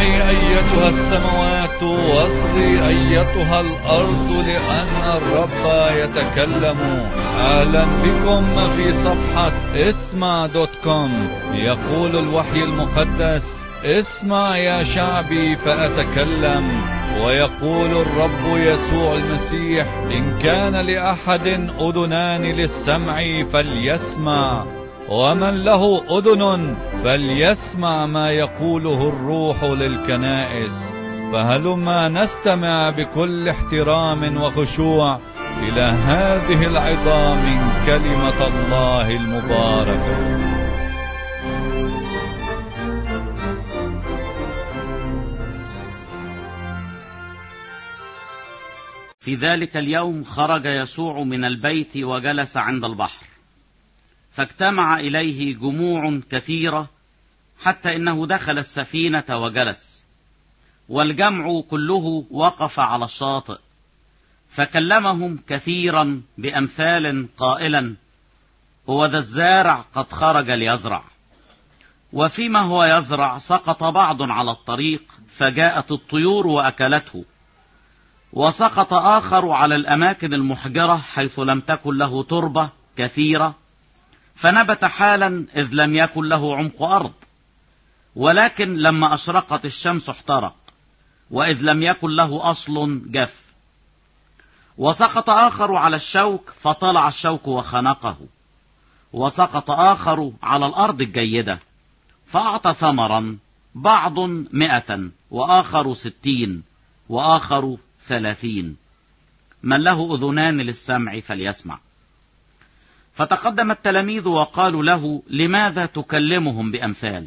اسمعي أيتها السماوات واصغي أيتها الأرض لأن الرب يتكلم أهلا بكم في صفحة اسمع دوت كوم يقول الوحي المقدس اسمع يا شعبي فأتكلم ويقول الرب يسوع المسيح إن كان لأحد أذنان للسمع فليسمع ومن له أذن فليسمع ما يقوله الروح للكنائس فهلما نستمع بكل احترام وخشوع إلى هذه العظة من كلمة الله المباركة في ذلك اليوم خرج يسوع من البيت وجلس عند البحر فاجتمع إليه جموع كثيرة حتى إنه دخل السفينة وجلس والجمع كله وقف على الشاطئ فكلمهم كثيرا بأمثال قائلا هو ذا الزارع قد خرج ليزرع وفيما هو يزرع سقط بعض على الطريق فجاءت الطيور وأكلته وسقط آخر على الأماكن المحجرة حيث لم تكن له تربة كثيرة فنبت حالا إذ لم يكن له عمق أرض ولكن لما أشرقت الشمس احترق وإذ لم يكن له أصل جف وسقط آخر على الشوك فطلع الشوك وخنقه وسقط آخر على الأرض الجيدة فأعطى ثمرا بعض مئة وآخر ستين وآخر ثلاثين من له أذنان للسمع فليسمع فتقدم التلاميذ وقالوا له لماذا تكلمهم بأمثال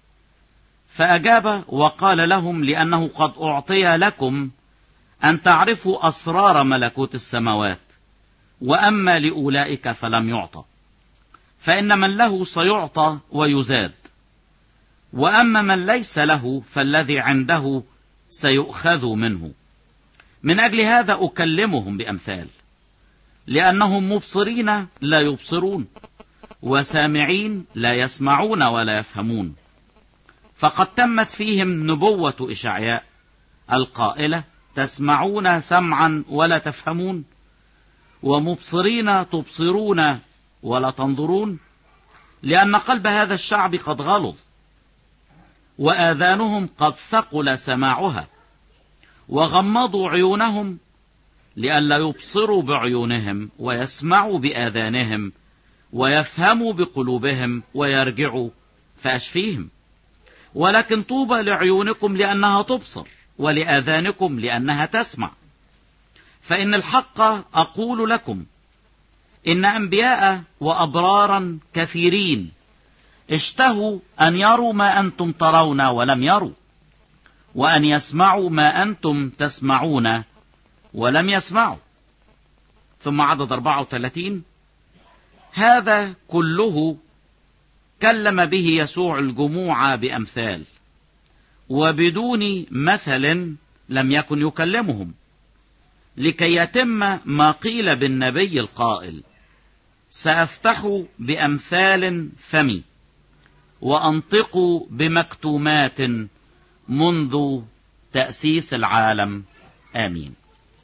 فأجاب وقال لهم لأنه قد أعطي لكم أن تعرفوا أسرار ملكوت السماوات وأما لأولئك فلم يعطى فإن من له سيعطى ويزاد وأما من ليس له فالذي عنده سيؤخذ منه من أجل هذا أكلمهم بأمثال لأنهم مبصرين لا يبصرون وسامعين لا يسمعون ولا يفهمون فقد تمت فيهم نبوة إشعياء القائلة تسمعون سمعا ولا تفهمون ومبصرين تبصرون ولا تنظرون لأن قلب هذا الشعب قد غلظ وآذانهم قد ثقل سماعها وغمضوا عيونهم لئلا يبصروا بعيونهم ويسمعوا بآذانهم ويفهموا بقلوبهم ويرجعوا فأشفيهم ولكن طوبى لعيونكم لأنها تبصر ولآذانكم لأنها تسمع فإن الحق أقول لكم إن أنبياء وأبرارا كثيرين اشتهوا أن يروا ما أنتم ترون ولم يروا وأن يسمعوا ما أنتم تسمعون ولم يسمعوا ثم عدد 34 هذا كله كلم به يسوع الجموع بأمثال وبدون مثل لم يكن يكلمهم لكي يتم ما قيل بالنبي القائل سأفتح بأمثال فمي وأنطق بمكتومات منذ تأسيس العالم آمين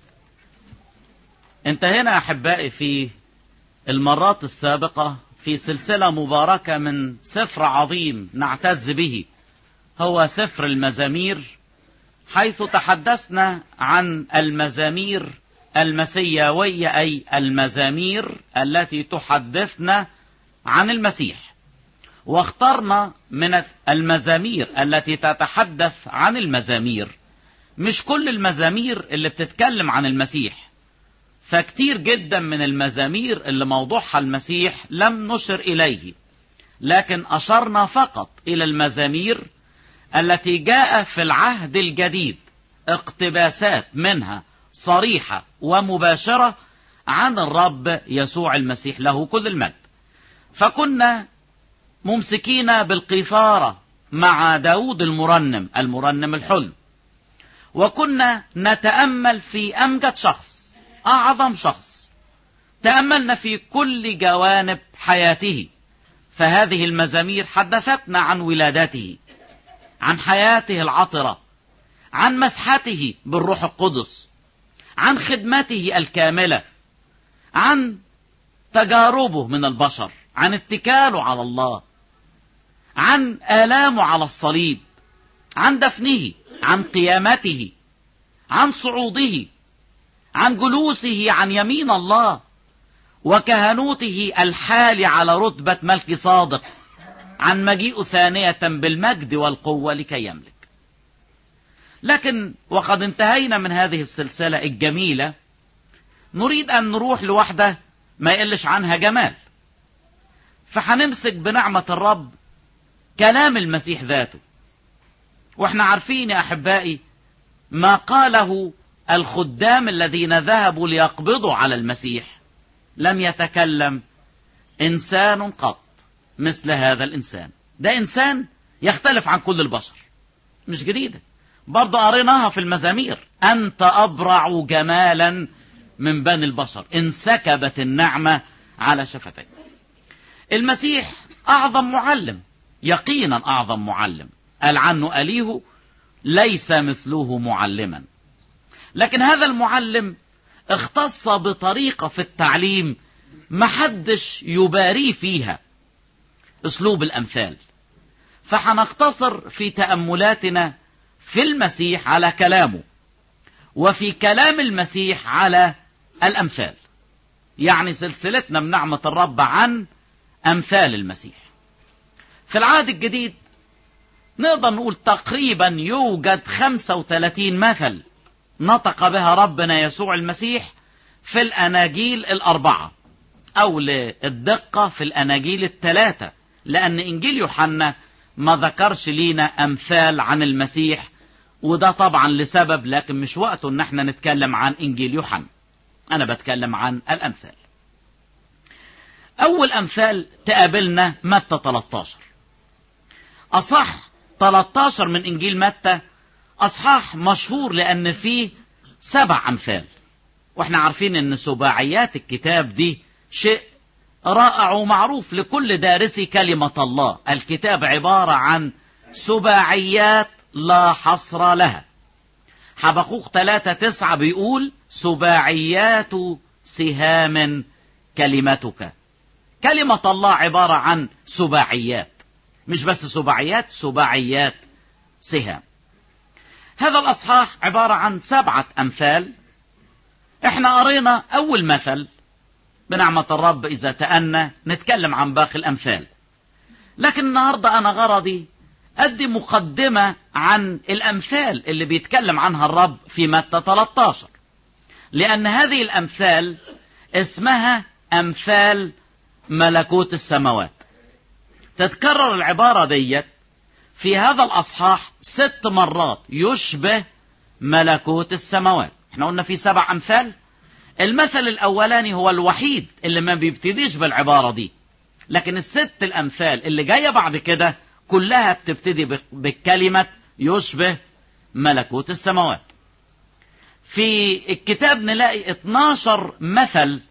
انتهينا أحبائي في المرات السابقة في سلسلة مباركة من سفر عظيم نعتز به هو سفر المزامير حيث تحدثنا عن المزامير المسيوية أي المزامير التي تحدثنا عن المسيح واخترنا من المزامير التي تتحدث عن المزامير مش كل المزامير اللي بتتكلم عن المسيح فكتير جدا من المزامير اللي موضوعها المسيح لم نشر إليه لكن أشرنا فقط إلى المزامير التي جاء في العهد الجديد اقتباسات منها صريحة ومباشرة عن الرب يسوع المسيح له كل المجد فكنا ممسكين بالقيثارة مع داود المرنم المرنم الحلم وكنا نتأمل في أمجد شخص أعظم شخص تأملنا في كل جوانب حياته فهذه المزامير حدثتنا عن ولادته عن حياته العطرة عن مسحته بالروح القدس عن خدمته الكاملة عن تجاربه من البشر عن اتكاله على الله عن آلامه على الصليب عن دفنه عن قيامته عن صعوده عن جلوسه عن يمين الله وكهنوته الحال على رتبة ملك صادق عن مجيء ثانية بالمجد والقوة لكي يملك لكن وقد انتهينا من هذه السلسلة الجميلة نريد أن نروح لوحدة ما يقلش عنها جمال فهنمسك بنعمة الرب كلام المسيح ذاته واحنا عارفين يا أحبائي ما قاله الخدام الذين ذهبوا ليقبضوا على المسيح لم يتكلم إنسان قط مثل هذا الإنسان ده إنسان يختلف عن كل البشر مش جديدة برضه قريناها في المزامير أنت أبرع جمالا من بني البشر انسكبت النعمة على شفتيه المسيح أعظم معلم يقينا أعظم معلم قال عنه أليه ليس مثله معلما لكن هذا المعلم اختص بطريقة في التعليم محدش يباريه فيها اسلوب الامثال فحنقتصر في تأملاتنا في المسيح على كلامه وفي كلام المسيح على الامثال يعني سلسلتنا من نعمة الرب عن امثال المسيح في العهد الجديد نقدر نقول تقريبا يوجد 35 مثل نطق بها ربنا يسوع المسيح في الأناجيل الأربعة أو للدقة في الأناجيل الثلاثة لأن إنجيل يوحنا ما ذكرش لينا أمثال عن المسيح وده طبعا لسبب لكن مش وقته ان احنا نتكلم عن انجيل يوحنا انا بتكلم عن الامثال اول امثال تقابلنا متى 13 اصح 13 من انجيل متى اصحاح مشهور لان فيه سبع امثال واحنا عارفين ان سباعيات الكتاب دي شيء رائع ومعروف لكل دارسي كلمة الله الكتاب عبارة عن سباعيات لا حصر لها حبقوق 3 تسعة بيقول سباعيات سهام كلمتك كلمة الله عبارة عن سباعيات مش بس سباعيات سباعيات سهام هذا الأصحاح عبارة عن سبعة أمثال احنا قرينا أول مثل بنعمة الرب إذا تأنى نتكلم عن باقي الأمثال لكن النهاردة أنا غرضي أدي مقدمة عن الأمثال اللي بيتكلم عنها الرب في متى 13 لأن هذه الأمثال اسمها أمثال ملكوت السماوات تتكرر العبارة ديت في هذا الأصحاح ست مرات يشبه ملكوت السماوات احنا قلنا في سبع أمثال المثل الأولاني هو الوحيد اللي ما بيبتديش بالعبارة دي لكن الست الأمثال اللي جاية بعد كده كلها بتبتدي بالكلمة يشبه ملكوت السماوات في الكتاب نلاقي 12 مثل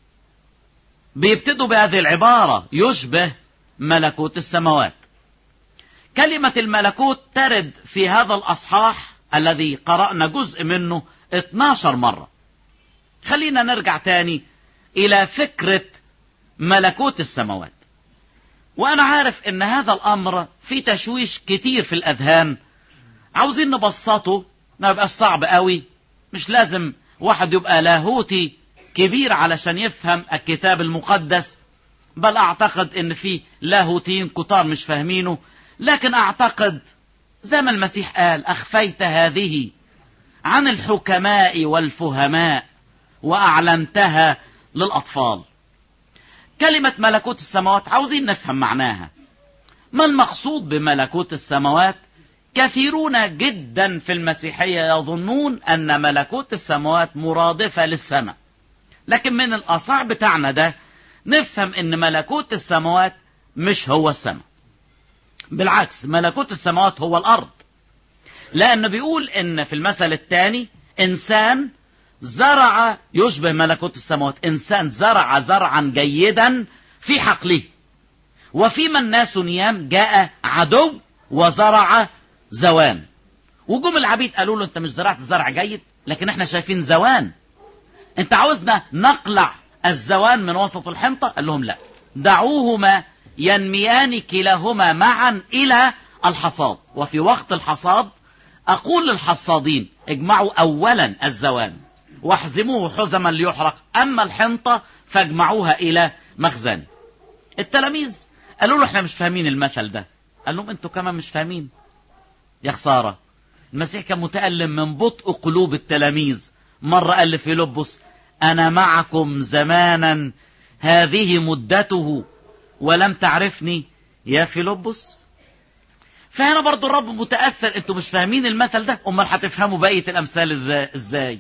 بيبتدوا بهذه العبارة يشبه ملكوت السماوات كلمة الملكوت ترد في هذا الأصحاح الذي قرأنا جزء منه 12 مرة خلينا نرجع تاني إلى فكرة ملكوت السماوات وأنا عارف إن هذا الأمر في تشويش كتير في الأذهان عاوزين نبسطه ما يبقاش صعب قوي مش لازم واحد يبقى لاهوتي كبير علشان يفهم الكتاب المقدس بل أعتقد إن في لاهوتيين كتار مش فاهمينه لكن أعتقد زي ما المسيح قال أخفيت هذه عن الحكماء والفهماء وأعلنتها للأطفال كلمة ملكوت السماوات عاوزين نفهم معناها ما المقصود بملكوت السماوات كثيرون جدا في المسيحية يظنون أن ملكوت السماوات مرادفة للسماء لكن من الأصعب بتاعنا ده نفهم أن ملكوت السماوات مش هو السماء بالعكس ملكوت السماوات هو الأرض لأن بيقول إن في المثل الثاني إنسان زرع يشبه ملكوت السماوات إنسان زرع زرعا جيدا في حقله وفيما الناس نيام جاء عدو وزرع زوان وجم العبيد قالوا له انت مش زرعت زرع جيد لكن احنا شايفين زوان انت عاوزنا نقلع الزوان من وسط الحنطة قال لهم لا دعوهما ينميان كلاهما معا الى الحصاد وفي وقت الحصاد اقول للحصادين اجمعوا اولا الزوان واحزموه حزما ليحرق اما الحنطة فاجمعوها الى مخزن التلاميذ قالوا له احنا مش فاهمين المثل ده قال لهم انتوا كمان مش فاهمين يا خسارة المسيح كان متألم من بطء قلوب التلاميذ مرة قال لفيلبس أنا معكم زمانا هذه مدته ولم تعرفني يا فيلبس فهنا برضو الرب متأثر انتوا مش فاهمين المثل ده امال هتفهموا بقية الامثال ازاي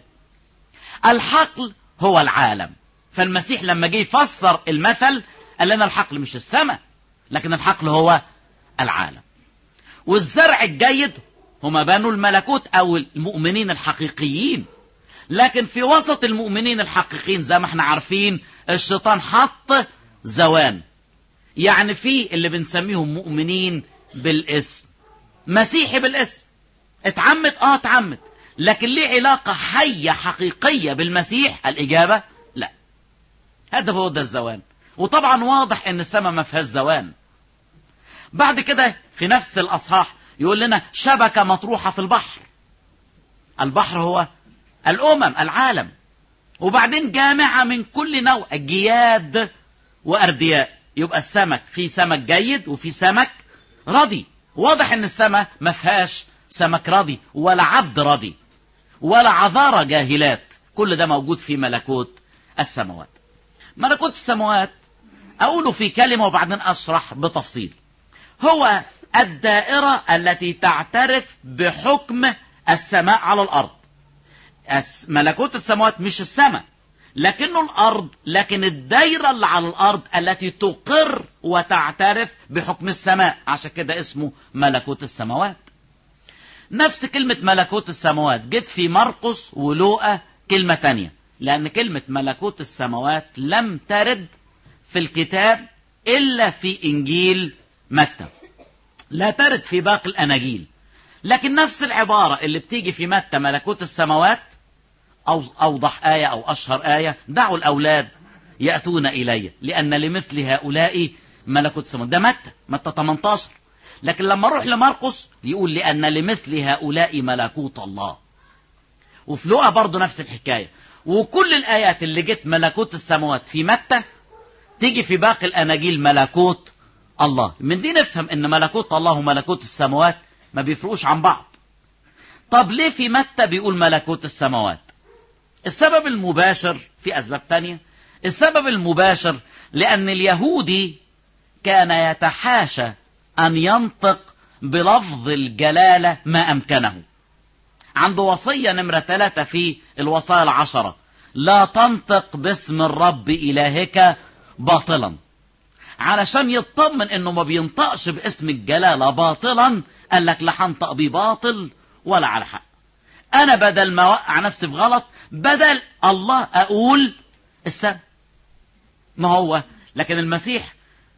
الحقل هو العالم فالمسيح لما جه يفسر المثل قال لنا الحقل مش السماء لكن الحقل هو العالم والزرع الجيد هما بنو الملكوت او المؤمنين الحقيقيين لكن في وسط المؤمنين الحقيقيين زي ما احنا عارفين الشيطان حط زوان يعني في اللي بنسميهم مؤمنين بالاسم مسيحي بالاسم اتعمد اه اتعمد لكن ليه علاقة حية حقيقية بالمسيح الإجابة لا هذا هو ده الزوان وطبعا واضح ان السماء ما فيهاش زوان بعد كده في نفس الأصحاح يقول لنا شبكة مطروحة في البحر البحر هو الأمم العالم وبعدين جامعة من كل نوع جياد وأردياء يبقى السمك في سمك جيد وفي سمك رضي واضح ان السماء ما فيهاش سمك رضي ولا عبد رضي ولا عذارى جاهلات كل ده موجود في ملكوت السماوات ملكوت السماوات أقوله في كلمة وبعدين أشرح بتفصيل هو الدائرة التي تعترف بحكم السماء على الأرض ملكوت السماوات مش السماء لكنه الأرض لكن الدايرة اللي على الأرض التي تقر وتعترف بحكم السماء عشان كده اسمه ملكوت السماوات نفس كلمة ملكوت السماوات جت في مرقس ولوقا كلمة تانية لأن كلمة ملكوت السماوات لم ترد في الكتاب إلا في إنجيل متى لا ترد في باقي الأناجيل لكن نفس العبارة اللي بتيجي في متى ملكوت السماوات أو أوضح آية أو أشهر آية دعوا الأولاد يأتون إلي لأن لمثل هؤلاء ملكوت السماوات ده متى متى 18 لكن لما اروح لمرقس يقول لأن لمثل هؤلاء ملكوت الله وفي لوقا برضه نفس الحكاية وكل الآيات اللي جت ملكوت السماوات في متى تيجي في باقي الأناجيل ملكوت الله من دي نفهم ان ملكوت الله وملكوت السماوات ما بيفرقوش عن بعض طب ليه في متى بيقول ملكوت السماوات السبب المباشر في أسباب تانية السبب المباشر لأن اليهودي كان يتحاشى أن ينطق بلفظ الجلالة ما أمكنه عنده وصية نمرة ثلاثة في الوصايا العشرة لا تنطق باسم الرب إلهك باطلا علشان يطمن انه ما بينطقش باسم الجلالة باطلا قال لك لا هنطق بيه باطل ولا على حق انا بدل ما اوقع نفسي في غلط بدل الله اقول السبب ما هو لكن المسيح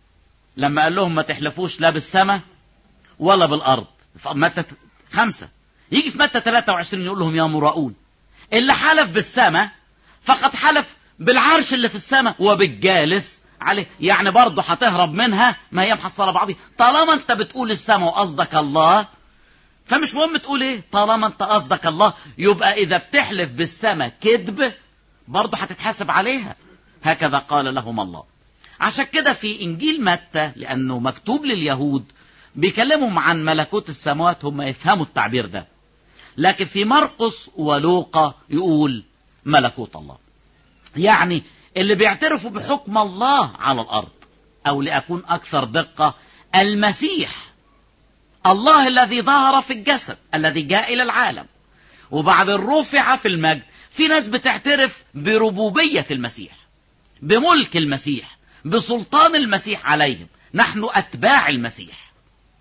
لما قال لهم ما تحلفوش لا بالسماء ولا بالارض في متى خمسة يجي في متى 23 يقول لهم يا مراؤون اللي حلف بالسماء فقد حلف بالعرش اللي في السماء وبالجالس عليه يعني برضه هتهرب منها ما هي محصله بعضها طالما انت بتقول السماء وقصدك الله فمش مهم تقول ايه طالما انت قصدك الله يبقى اذا بتحلف بالسماء كذب برضه هتتحاسب عليها هكذا قال لهم الله عشان كده في انجيل متى لانه مكتوب لليهود بيكلمهم عن ملكوت السماوات هم يفهموا التعبير ده لكن في مرقس ولوقا يقول ملكوت الله يعني اللي بيعترفوا بحكم الله على الارض او لاكون اكثر دقه المسيح الله الذي ظهر في الجسد الذي جاء الى العالم وبعد الرفع في المجد في ناس بتعترف بربوبيه المسيح بملك المسيح بسلطان المسيح عليهم نحن اتباع المسيح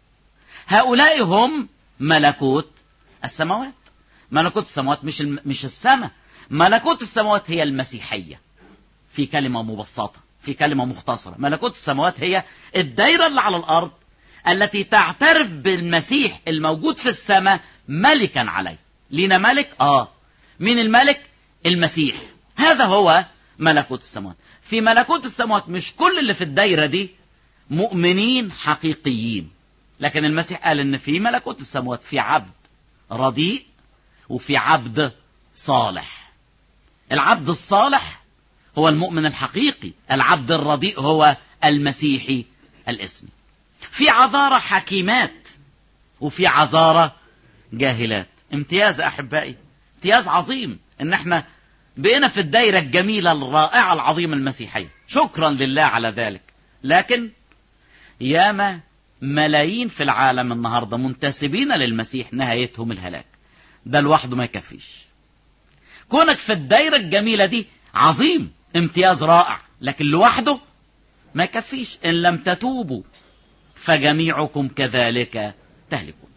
هؤلاء هم ملكوت السماوات ملكوت السماوات مش الم... مش السماء ملكوت السماوات هي المسيحيه في كلمة مبسطة في كلمة مختصرة ملكوت السماوات هي الدايرة اللي على الأرض التي تعترف بالمسيح الموجود في السماء ملكا عليه لينا ملك اه مين الملك المسيح هذا هو ملكوت السماوات في ملكوت السماوات مش كل اللي في الدايرة دي مؤمنين حقيقيين لكن المسيح قال ان في ملكوت السماوات في عبد رديء وفي عبد صالح العبد الصالح هو المؤمن الحقيقي العبد الرديء هو المسيحي الاسمي في عذارى حكيمات وفي عذارى جاهلات امتياز احبائي امتياز عظيم ان احنا بقينا في الدايرة الجميلة الرائعة العظيمة المسيحية شكرا لله على ذلك لكن ياما ملايين في العالم النهاردة منتسبين للمسيح نهايتهم الهلاك ده لوحده ما يكفيش كونك في الدايرة الجميلة دي عظيم امتياز رائع لكن لوحده ما يكفيش إن لم تتوبوا فجميعكم كذلك تهلكون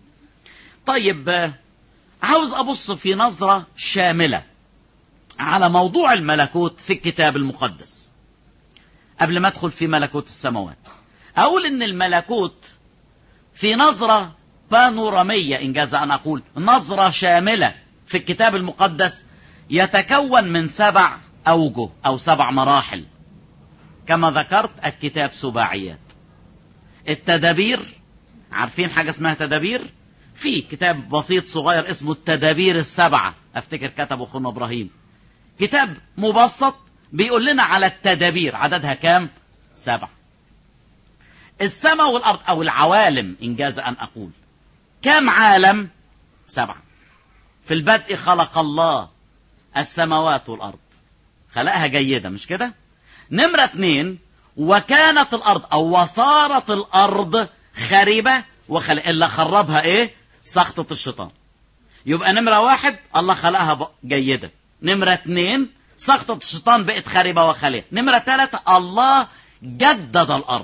طيب عاوز أبص في نظرة شاملة على موضوع الملكوت في الكتاب المقدس قبل ما أدخل في ملكوت السماوات أقول إن الملكوت في نظرة بانورامية إن جاز أن أقول نظرة شاملة في الكتاب المقدس يتكون من سبع أوجه أو سبع مراحل كما ذكرت الكتاب سباعيات التدابير عارفين حاجة اسمها تدابير في كتاب بسيط صغير اسمه التدابير السبعة افتكر كتبه اخونا ابراهيم كتاب مبسط بيقول لنا على التدابير عددها كام سبعة السماء والارض او العوالم ان جاز ان اقول كم عالم سبعة في البدء خلق الله السماوات والارض خلقها جيدة مش كده نمرة اتنين وكانت الارض او وصارت الارض خريبة وخلق اللي خربها ايه سخطة الشيطان يبقى نمرة واحد الله خلقها جيدة نمرة اتنين سخطة الشيطان بقت خريبة وخالية نمرة ثلاثة الله جدد الأرض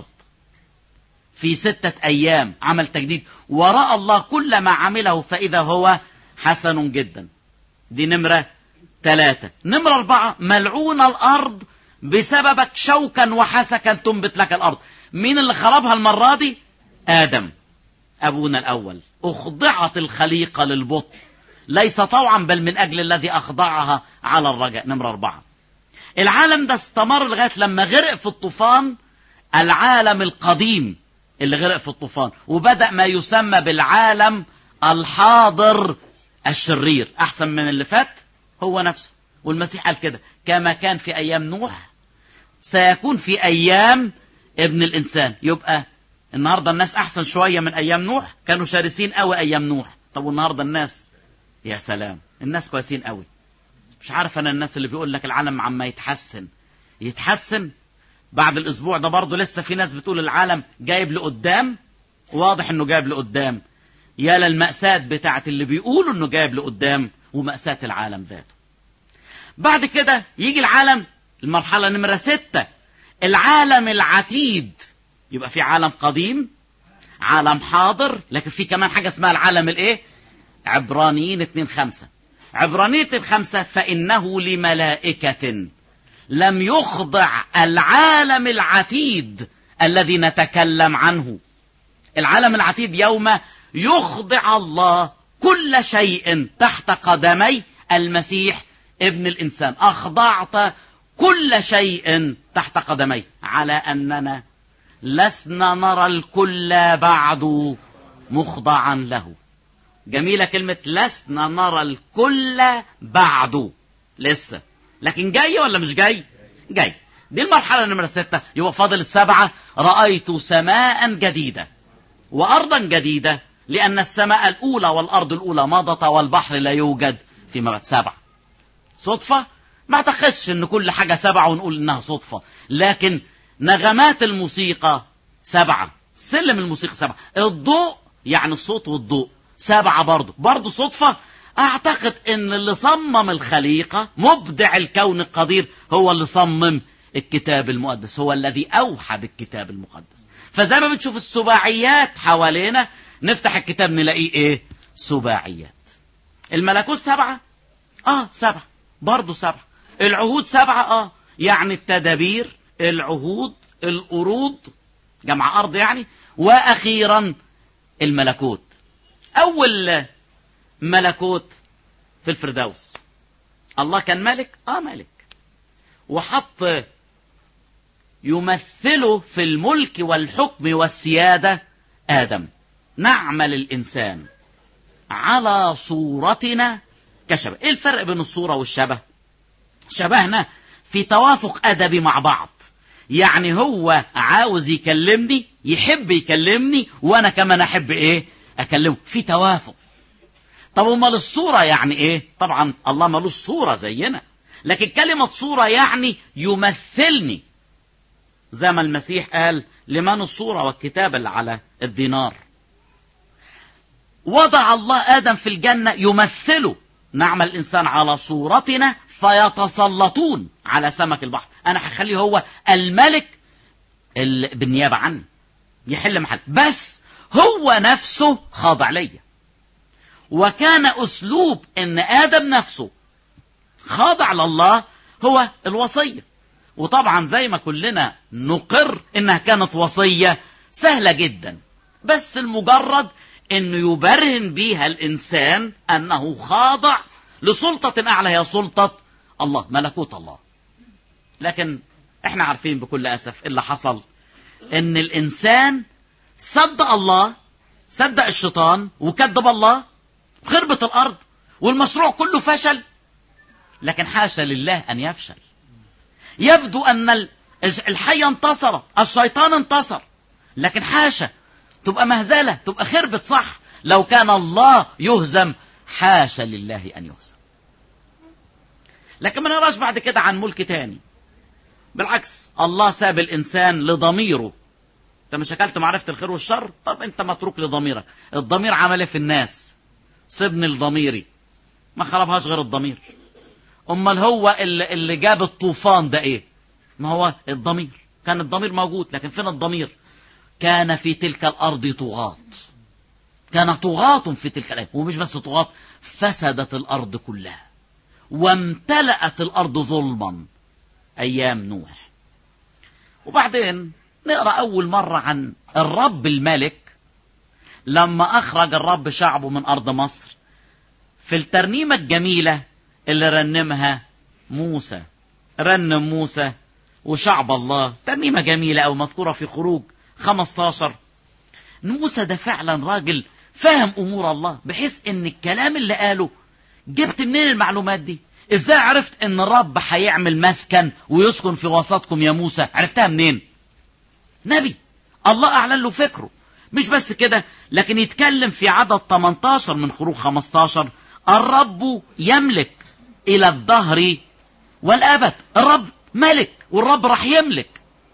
في ستة أيام عمل تجديد ورأى الله كل ما عمله فإذا هو حسن جدا دي نمرة ثلاثة نمرة أربعة ملعون الأرض بسببك شوكا وحسكا تنبت لك الأرض مين اللي خربها المرة دي آدم أبونا الأول أخضعت الخليقة للبطء ليس طوعا بل من أجل الذي أخضعها على الرجاء نمرة أربعة العالم ده استمر لغاية لما غرق في الطوفان العالم القديم اللي غرق في الطوفان وبدأ ما يسمى بالعالم الحاضر الشرير أحسن من اللي فات هو نفسه والمسيح قال كده كما كان في أيام نوح سيكون في أيام ابن الإنسان يبقى النهاردة الناس أحسن شوية من أيام نوح كانوا شارسين قوي أيام نوح طب والنهاردة الناس يا سلام الناس كويسين قوي مش عارف أنا الناس اللي بيقول لك العالم عما يتحسن يتحسن بعد الأسبوع ده برضه لسه في ناس بتقول العالم جايب لقدام واضح إنه جايب لقدام يا للمأساة بتاعت اللي بيقولوا إنه جايب لقدام ومأساة العالم ذاته بعد كده يجي العالم المرحلة نمرة ستة العالم العتيد يبقى في عالم قديم عالم حاضر لكن في كمان حاجة اسمها العالم الايه عبرانيين اتنين خمسة عبرانيين اتنين خمسة فإنه لملائكة لم يخضع العالم العتيد الذي نتكلم عنه العالم العتيد يوم يخضع الله كل شيء تحت قدمي المسيح ابن الإنسان أخضعت كل شيء تحت قدمي على أننا لسنا نرى الكل بعد مخضعا له جميلة كلمة لسنا نرى الكل بعد لسه لكن جاي ولا مش جاي جاي دي المرحلة نمرة ستة يبقى فاضل السبعة رأيت سماء جديدة وأرضا جديدة لأن السماء الأولى والأرض الأولى مضت والبحر لا يوجد فيما بعد سبعة صدفة ما اعتقدش ان كل حاجة سبعة ونقول انها صدفة لكن نغمات الموسيقى سبعة سلم الموسيقى سبعة الضوء يعني الصوت والضوء سبعة برضه برضه صدفة اعتقد ان اللي صمم الخليقة مبدع الكون القدير هو اللي صمم الكتاب المقدس هو الذي اوحى بالكتاب المقدس فزي ما بنشوف السباعيات حوالينا نفتح الكتاب نلاقيه ايه سباعيات الملكوت سبعة اه سبعة برضه سبعة العهود سبعة اه يعني التدابير العهود القروض جمع أرض يعني وأخيرا الملكوت أول ملكوت في الفردوس الله كان ملك آه ملك وحط يمثله في الملك والحكم والسيادة آدم نعمل الإنسان على صورتنا كشبه إيه الفرق بين الصورة والشبه شبهنا في توافق أدبي مع بعض يعني هو عاوز يكلمني يحب يكلمني وأنا كمان أحب إيه أكلمه في توافق طب امال الصورة يعني ايه طبعا الله ملوش صورة زينا لكن كلمة صورة يعني يمثلني زي ما المسيح قال لمن الصورة والكتاب اللي على الدينار وضع الله آدم في الجنة يمثله نعمل الإنسان على صورتنا فيتسلطون على سمك البحر أنا هخليه هو الملك ال- بالنيابة عني يحل محل بس هو نفسه خاضع ليا وكان أسلوب أن آدم نفسه خاضع لله هو الوصية وطبعا زي ما كلنا نقر انها كانت وصية سهلة جدا بس المجرد انه يبرهن بيها الانسان انه خاضع لسلطة اعلى هي سلطة الله ملكوت الله لكن احنا عارفين بكل اسف اللي حصل ان الانسان صدق الله صدق الشيطان وكذب الله خربت الارض والمشروع كله فشل لكن حاشا لله ان يفشل يبدو ان ال- الحية انتصرت الشيطان انتصر لكن حاشا تبقى مهزلة تبقى خربت صح لو كان الله يهزم حاشا لله ان يهزم لكن ما نقراش بعد كده عن ملك تاني بالعكس الله ساب الانسان لضميره انت مش اكلت معرفة الخير والشر طب انت متروك لضميرك الضمير عمل ايه في الناس سيبني لضميري ما خربهاش غير الضمير امال هو اللي, اللي جاب الطوفان ده ايه ما هو الضمير كان الضمير موجود لكن فين الضمير كان في تلك الارض طغاة كان طغاة في تلك الارض ومش بس طغاة فسدت الارض كلها وامتلأت الارض ظلما ايام نوح وبعدين نقرا اول مره عن الرب الملك لما اخرج الرب شعبه من ارض مصر في الترنيمه الجميله اللي رنمها موسى رنم موسى وشعب الله ترنيمه جميله او مذكوره في خروج 15 موسى ده فعلا راجل فاهم امور الله بحيث ان الكلام اللي قاله جبت منين المعلومات دي ازاي عرفت ان الرب هيعمل مسكن ويسكن في وسطكم يا موسى عرفتها منين نبي الله اعلن له فكره مش بس كده لكن يتكلم في عدد 18 من خروج 15 الرب يملك الى الدهر والابد الرب ملك والرب راح يملك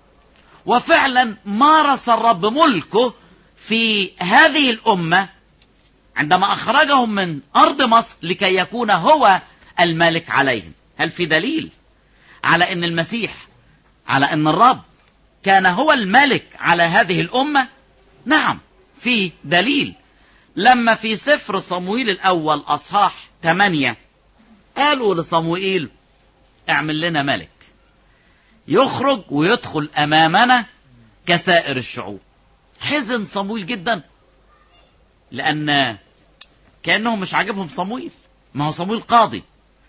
وفعلا مارس الرب ملكه في هذه الامه عندما اخرجهم من ارض مصر لكي يكون هو الملك عليهم هل في دليل على ان المسيح على ان الرب كان هو الملك على هذه الامه نعم في دليل لما في سفر صمويل الاول اصحاح 8 قالوا لصموئيل اعمل لنا ملك يخرج ويدخل امامنا كسائر الشعوب حزن صمويل جدا لان كانهم مش عاجبهم صمويل ما هو صمويل قاضي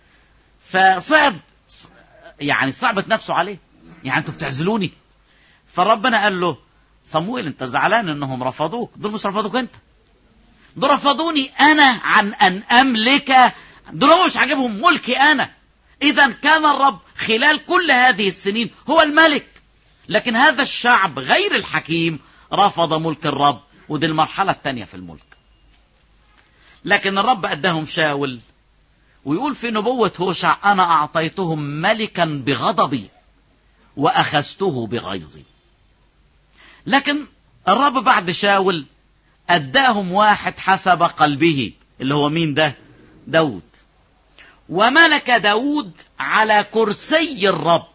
فصعب يعني صعبت نفسه عليه يعني انتوا بتعزلوني فربنا قال له صمويل انت زعلان انهم رفضوك دول مش رفضوك انت دول رفضوني انا عن ان املك دول هم مش عاجبهم ملكي انا اذا كان الرب خلال كل هذه السنين هو الملك لكن هذا الشعب غير الحكيم رفض ملك الرب ودي المرحلة الثانية في الملك لكن الرب أداهم شاول ويقول في نبوة هوشع أنا أعطيتهم ملكا بغضبي وأخذته بغيظي لكن الرب بعد شاول أداهم واحد حسب قلبه اللي هو مين ده داود وملك داود على كرسي الرب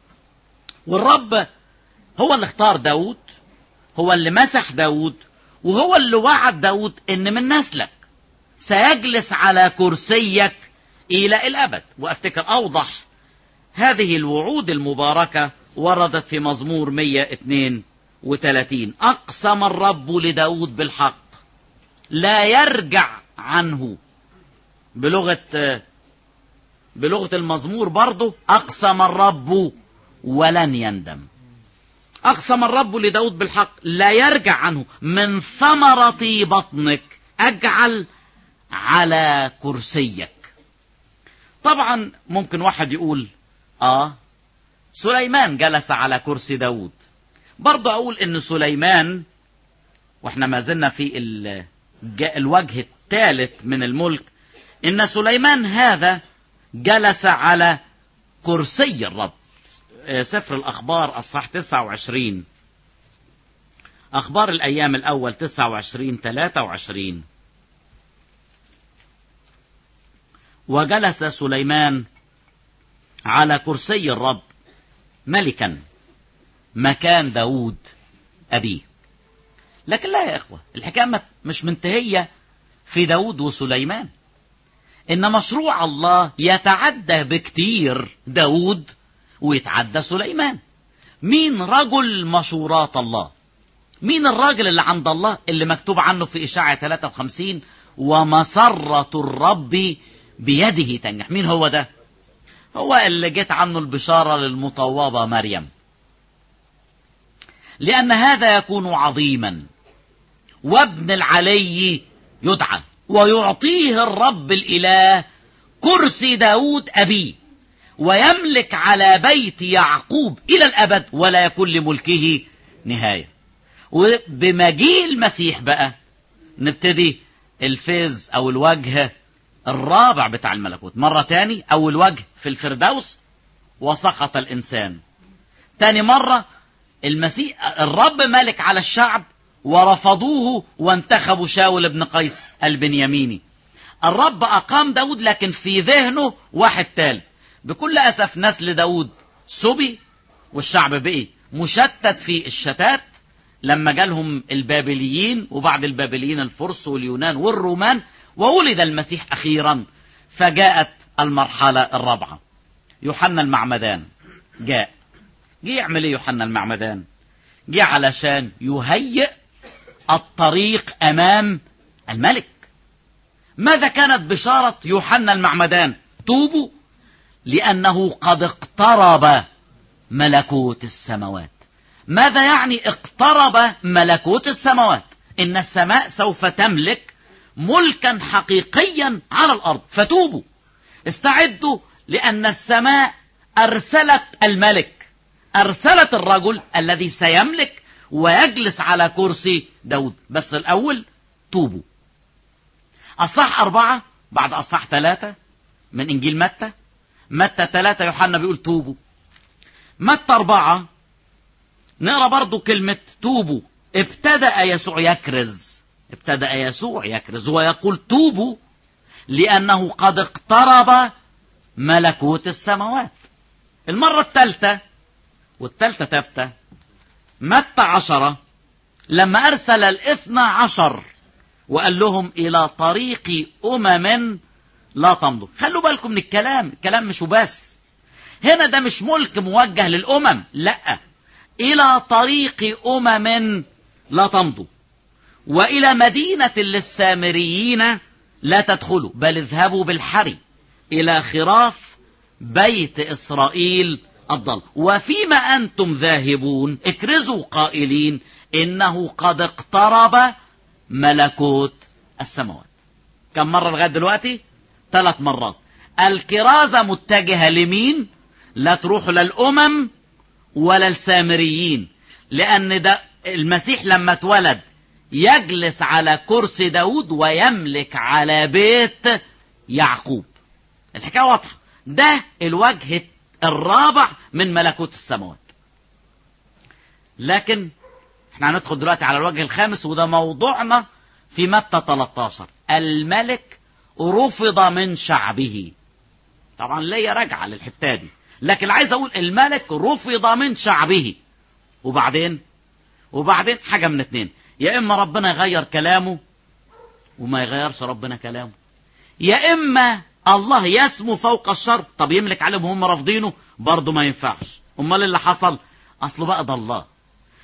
والرب هو اللي اختار داود هو اللي مسح داود وهو اللي وعد داود ان من نسلك سيجلس على كرسيك الى الابد وافتكر اوضح هذه الوعود المباركة وردت في مزمور 102 وثلاثين أقسم الرب لداود بالحق لا يرجع عنه بلغة بلغة المزمور برضه أقسم الرب ولن يندم أقسم الرب لداود بالحق لا يرجع عنه من ثمرة بطنك أجعل على كرسيك طبعا ممكن واحد يقول آه سليمان جلس على كرسي داود برضه أقول إن سليمان وإحنا ما زلنا في الوجه الثالث من الملك إن سليمان هذا جلس على كرسي الرب سفر الأخبار أصحاح 29 أخبار الأيام الأول 29 23 وجلس سليمان على كرسي الرب ملكا مكان داود أبيه لكن لا يا إخوة الحكاية مش منتهية في داود وسليمان إن مشروع الله يتعدى بكتير داود ويتعدى سليمان مين رجل مشورات الله مين الراجل اللي عند الله اللي مكتوب عنه في إشاعة 53 ومسرة الرب بيده تنجح مين هو ده هو اللي جت عنه البشارة للمطوبة مريم لأن هذا يكون عظيما وابن العلي يدعى ويعطيه الرب الإله كرسي داود أبيه ويملك على بيت يعقوب إلى الأبد ولا يكون لملكه نهاية وبمجيء المسيح بقى نبتدي الفيز أو الوجه الرابع بتاع الملكوت مرة تاني أول وجه في الفردوس وسقط الإنسان تاني مرة المسيح الرب ملك على الشعب ورفضوه وانتخبوا شاول بن قيس البنياميني الرب أقام داود لكن في ذهنه واحد تالت بكل أسف نسل داود سبي والشعب بقي مشتت في الشتات لما جالهم البابليين وبعد البابليين الفرس واليونان والرومان وولد المسيح أخيرا فجاءت المرحلة الرابعة يوحنا المعمدان جاء جه يعمل ايه يوحنا المعمدان جه علشان يهيئ الطريق أمام الملك ماذا كانت بشارة يوحنا المعمدان توبوا لأنه قد اقترب ملكوت السماوات ماذا يعني اقترب ملكوت السماوات إن السماء سوف تملك ملكا حقيقيا على الأرض فتوبوا استعدوا لأن السماء أرسلت الملك أرسلت الرجل الذي سيملك ويجلس على كرسي داود بس الأول توبوا أصح أربعة بعد أصح ثلاثة من إنجيل متى متى ثلاثة يوحنا بيقول توبوا متى أربعة نقرأ برضو كلمة توبوا ابتدأ يسوع يكرز ابتدأ يسوع يكرز ويقول توبوا لأنه قد اقترب ملكوت السماوات المرة الثالثة والثالثة ثابتة متى عشرة لما أرسل الاثنى عشر وقال لهم إلى طريق أمم لا تمضوا خلوا بالكم من الكلام الكلام مش وبس هنا ده مش ملك موجه للأمم لا إلى طريق أمم لا تمضوا وإلى مدينة للسامريين لا تدخلوا بل اذهبوا بالحري إلى خراف بيت إسرائيل الضل وفيما أنتم ذاهبون اكرزوا قائلين إنه قد اقترب ملكوت السماوات كم مرة لغاية دلوقتي ثلاث مرات الكرازة متجهة لمين لا تروح للأمم ولا السامريين لأن ده المسيح لما اتولد يجلس على كرسي داود ويملك على بيت يعقوب الحكاية واضحة ده الوجه الرابع من ملكوت السماوات لكن احنا هندخل دلوقتي على الوجه الخامس وده موضوعنا في متى 13 الملك رفض من شعبه طبعا ليا راجعه للحته دي لكن عايز اقول الملك رفض من شعبه وبعدين وبعدين حاجه من اتنين يا اما ربنا يغير كلامه وما يغيرش ربنا كلامه يا اما الله يسمو فوق الشر طب يملك عليهم هم رافضينه برضه ما ينفعش امال اللي حصل اصله بقى ده الله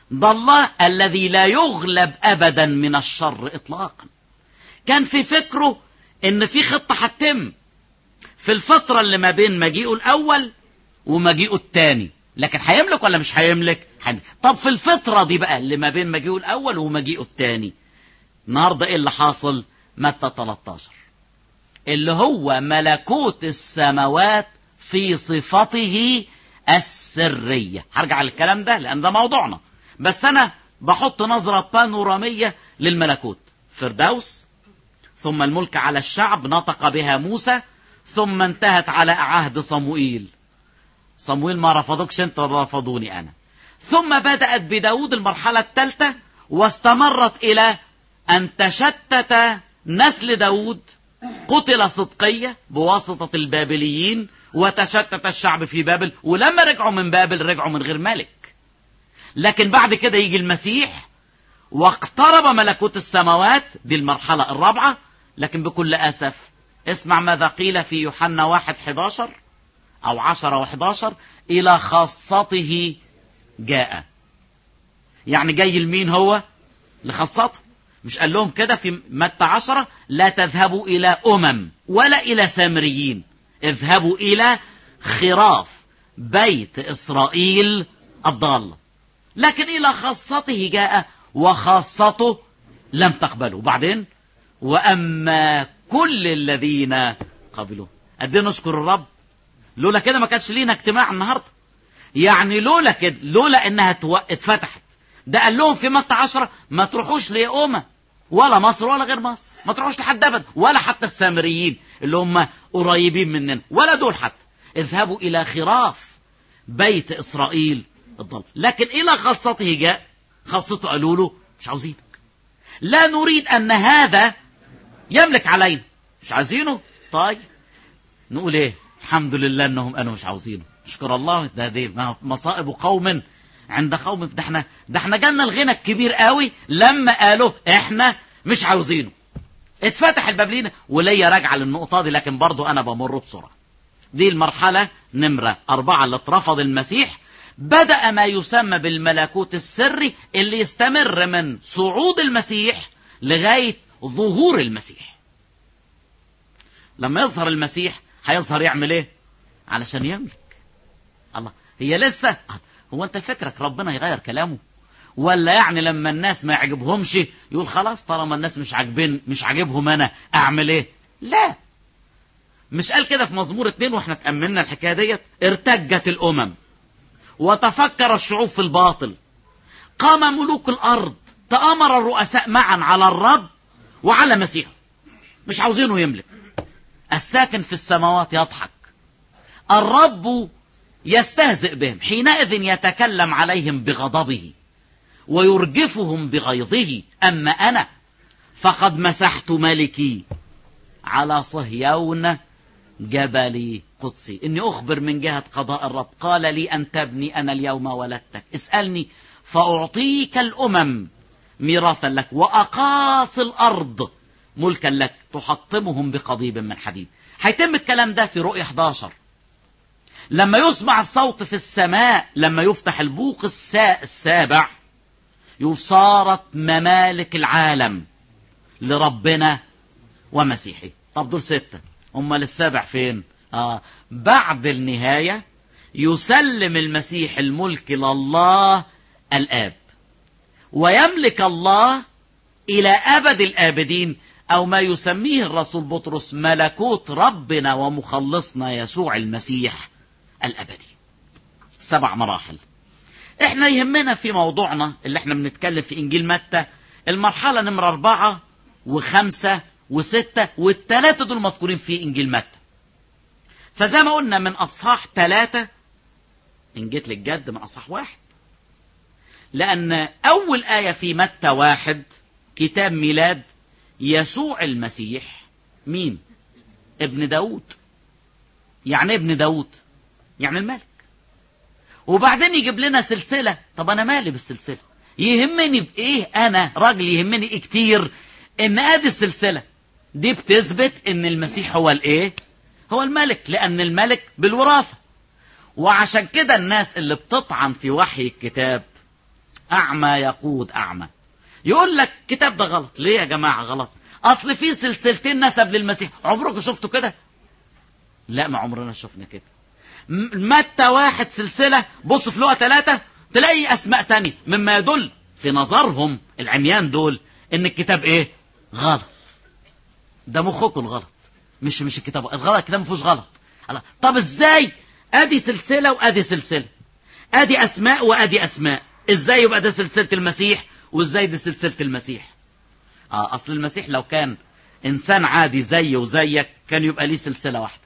ده الله الذي لا يغلب أبدا من الشر إطلاقا كان في فكره إن في خطة هتتم في الفترة اللي ما بين مجيئه الأول ومجيئه الثاني لكن هيملك ولا مش هيملك؟ هيملك طب في الفترة دي بقى اللي ما بين مجيئه الأول ومجيئه الثاني النهاردة إيه اللي حاصل؟ متى 13 اللي هو ملكوت السماوات في صفته السرية هرجع للكلام ده لأن ده موضوعنا بس أنا بحط نظرة بانورامية للملكوت فردوس ثم الملك على الشعب نطق بها موسى ثم انتهت على عهد صموئيل صموئيل ما رفضوكش انت رفضوني انا ثم بدأت بداود المرحلة الثالثة واستمرت الى ان تشتت نسل داود قتل صدقية بواسطة البابليين وتشتت الشعب في بابل ولما رجعوا من بابل رجعوا من غير ملك لكن بعد كده يجي المسيح واقترب ملكوت السماوات دي المرحلة الرابعة لكن بكل أسف اسمع ماذا قيل في يوحنا واحد 11 أو عشرة وحداشر إلى خاصته جاء يعني جاي لمين هو لخاصته مش قال لهم كده في متى عشرة لا تذهبوا إلى أمم ولا إلى سامريين اذهبوا إلى خراف بيت إسرائيل الضالة لكن إلى خاصته جاء وخاصته لم تقبله بعدين وأما كل الذين قبلوا قد نشكر الرب لولا كده ما كانش لينا اجتماع النهارده يعني لولا كده لولا انها تو... اتفتحت ده قال لهم في متى عشرة ما تروحوش لأمة ولا مصر ولا غير مصر ما تروحوش لحد ابدا ولا حتى السامريين اللي هم قريبين مننا ولا دول حتى اذهبوا الى خراف بيت اسرائيل الضل لكن الى خاصته جاء خاصته قالوا له مش عاوزينك لا نريد ان هذا يملك علينا مش عايزينه طيب نقول ايه الحمد لله انهم قالوا مش عاوزينه اشكر الله ده دي مصائب قوم عند قوم ده احنا ده احنا جالنا الغنى الكبير قوي لما قالوا احنا مش عاوزينه اتفتح الباب لينا وليا راجعه للنقطه دي لكن برضو انا بمر بسرعه دي المرحله نمره أربعة اللي اترفض المسيح بدأ ما يسمى بالملكوت السري اللي يستمر من صعود المسيح لغاية ظهور المسيح لما يظهر المسيح هيظهر يعمل ايه علشان يملك الله هي لسه هو انت فكرك ربنا يغير كلامه ولا يعني لما الناس ما يعجبهمش يقول خلاص طالما الناس مش عاجبين مش عاجبهم انا اعمل ايه لا مش قال كده في مزمور اتنين واحنا تأملنا الحكاية ديت ارتجت الامم وتفكر الشعوب في الباطل قام ملوك الارض تآمر الرؤساء معا على الرب وعلى مسيحه مش عاوزينه يملك الساكن في السماوات يضحك الرب يستهزئ بهم حينئذ يتكلم عليهم بغضبه ويرجفهم بغيظه أما أنا فقد مسحت ملكي على صهيون جبل قدسي إني أخبر من جهة قضاء الرب قال لي أن تبني أنا اليوم ولدتك اسألني فأعطيك الأمم ميراثا لك وأقاصي الأرض ملكا لك تحطمهم بقضيب من حديد هيتم الكلام ده في رؤية 11 لما يسمع الصوت في السماء لما يفتح البوق الساء السابع يقول صارت ممالك العالم لربنا ومسيحه طب دول ستة امال السابع فين آه بعد النهاية يسلم المسيح الملك لله الآب ويملك الله إلى أبد الآبدين أو ما يسميه الرسول بطرس ملكوت ربنا ومخلصنا يسوع المسيح الأبدي سبع مراحل احنا يهمنا في موضوعنا اللي احنا بنتكلم في إنجيل متى المرحلة نمرة أربعة وخمسة وستة والتلاتة دول مذكورين في إنجيل متى فزي ما قلنا من أصحاح ثلاثة إن جيت للجد من أصحاح واحد لأن أول آية في متى واحد كتاب ميلاد يسوع المسيح مين ابن داود يعني ابن داود يعني الملك وبعدين يجيب لنا سلسلة طب أنا مالي بالسلسلة يهمني بإيه أنا راجل يهمني إيه كتير إن أدي السلسلة دي بتثبت إن المسيح هو الإيه هو الملك لأن الملك بالوراثة وعشان كده الناس اللي بتطعن في وحي الكتاب أعمى يقود أعمى يقول لك كتاب ده غلط ليه يا جماعة غلط أصل في سلسلتين نسب للمسيح عمركم شفتوا كده لا ما عمرنا شفنا كده م- متى واحد سلسلة بص في لقى ثلاثة تلاقي أسماء تانية مما يدل في نظرهم العميان دول إن الكتاب إيه غلط ده مخكم الغلط مش مش الكتاب الغلط الكتاب ما فيهوش غلط الله. طب ازاي ادي سلسله وادي سلسله ادي اسماء وادي اسماء ازاي يبقى ده سلسله المسيح وازاي دي سلسله المسيح اه اصل المسيح لو كان انسان عادي زي وزيك كان يبقى ليه سلسله واحده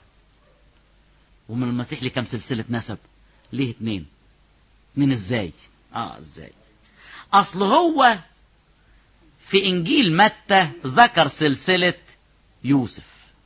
ومن المسيح ليه كام سلسله نسب ليه اتنين اتنين ازاي اه ازاي اصل هو في انجيل متى ذكر سلسله يوسف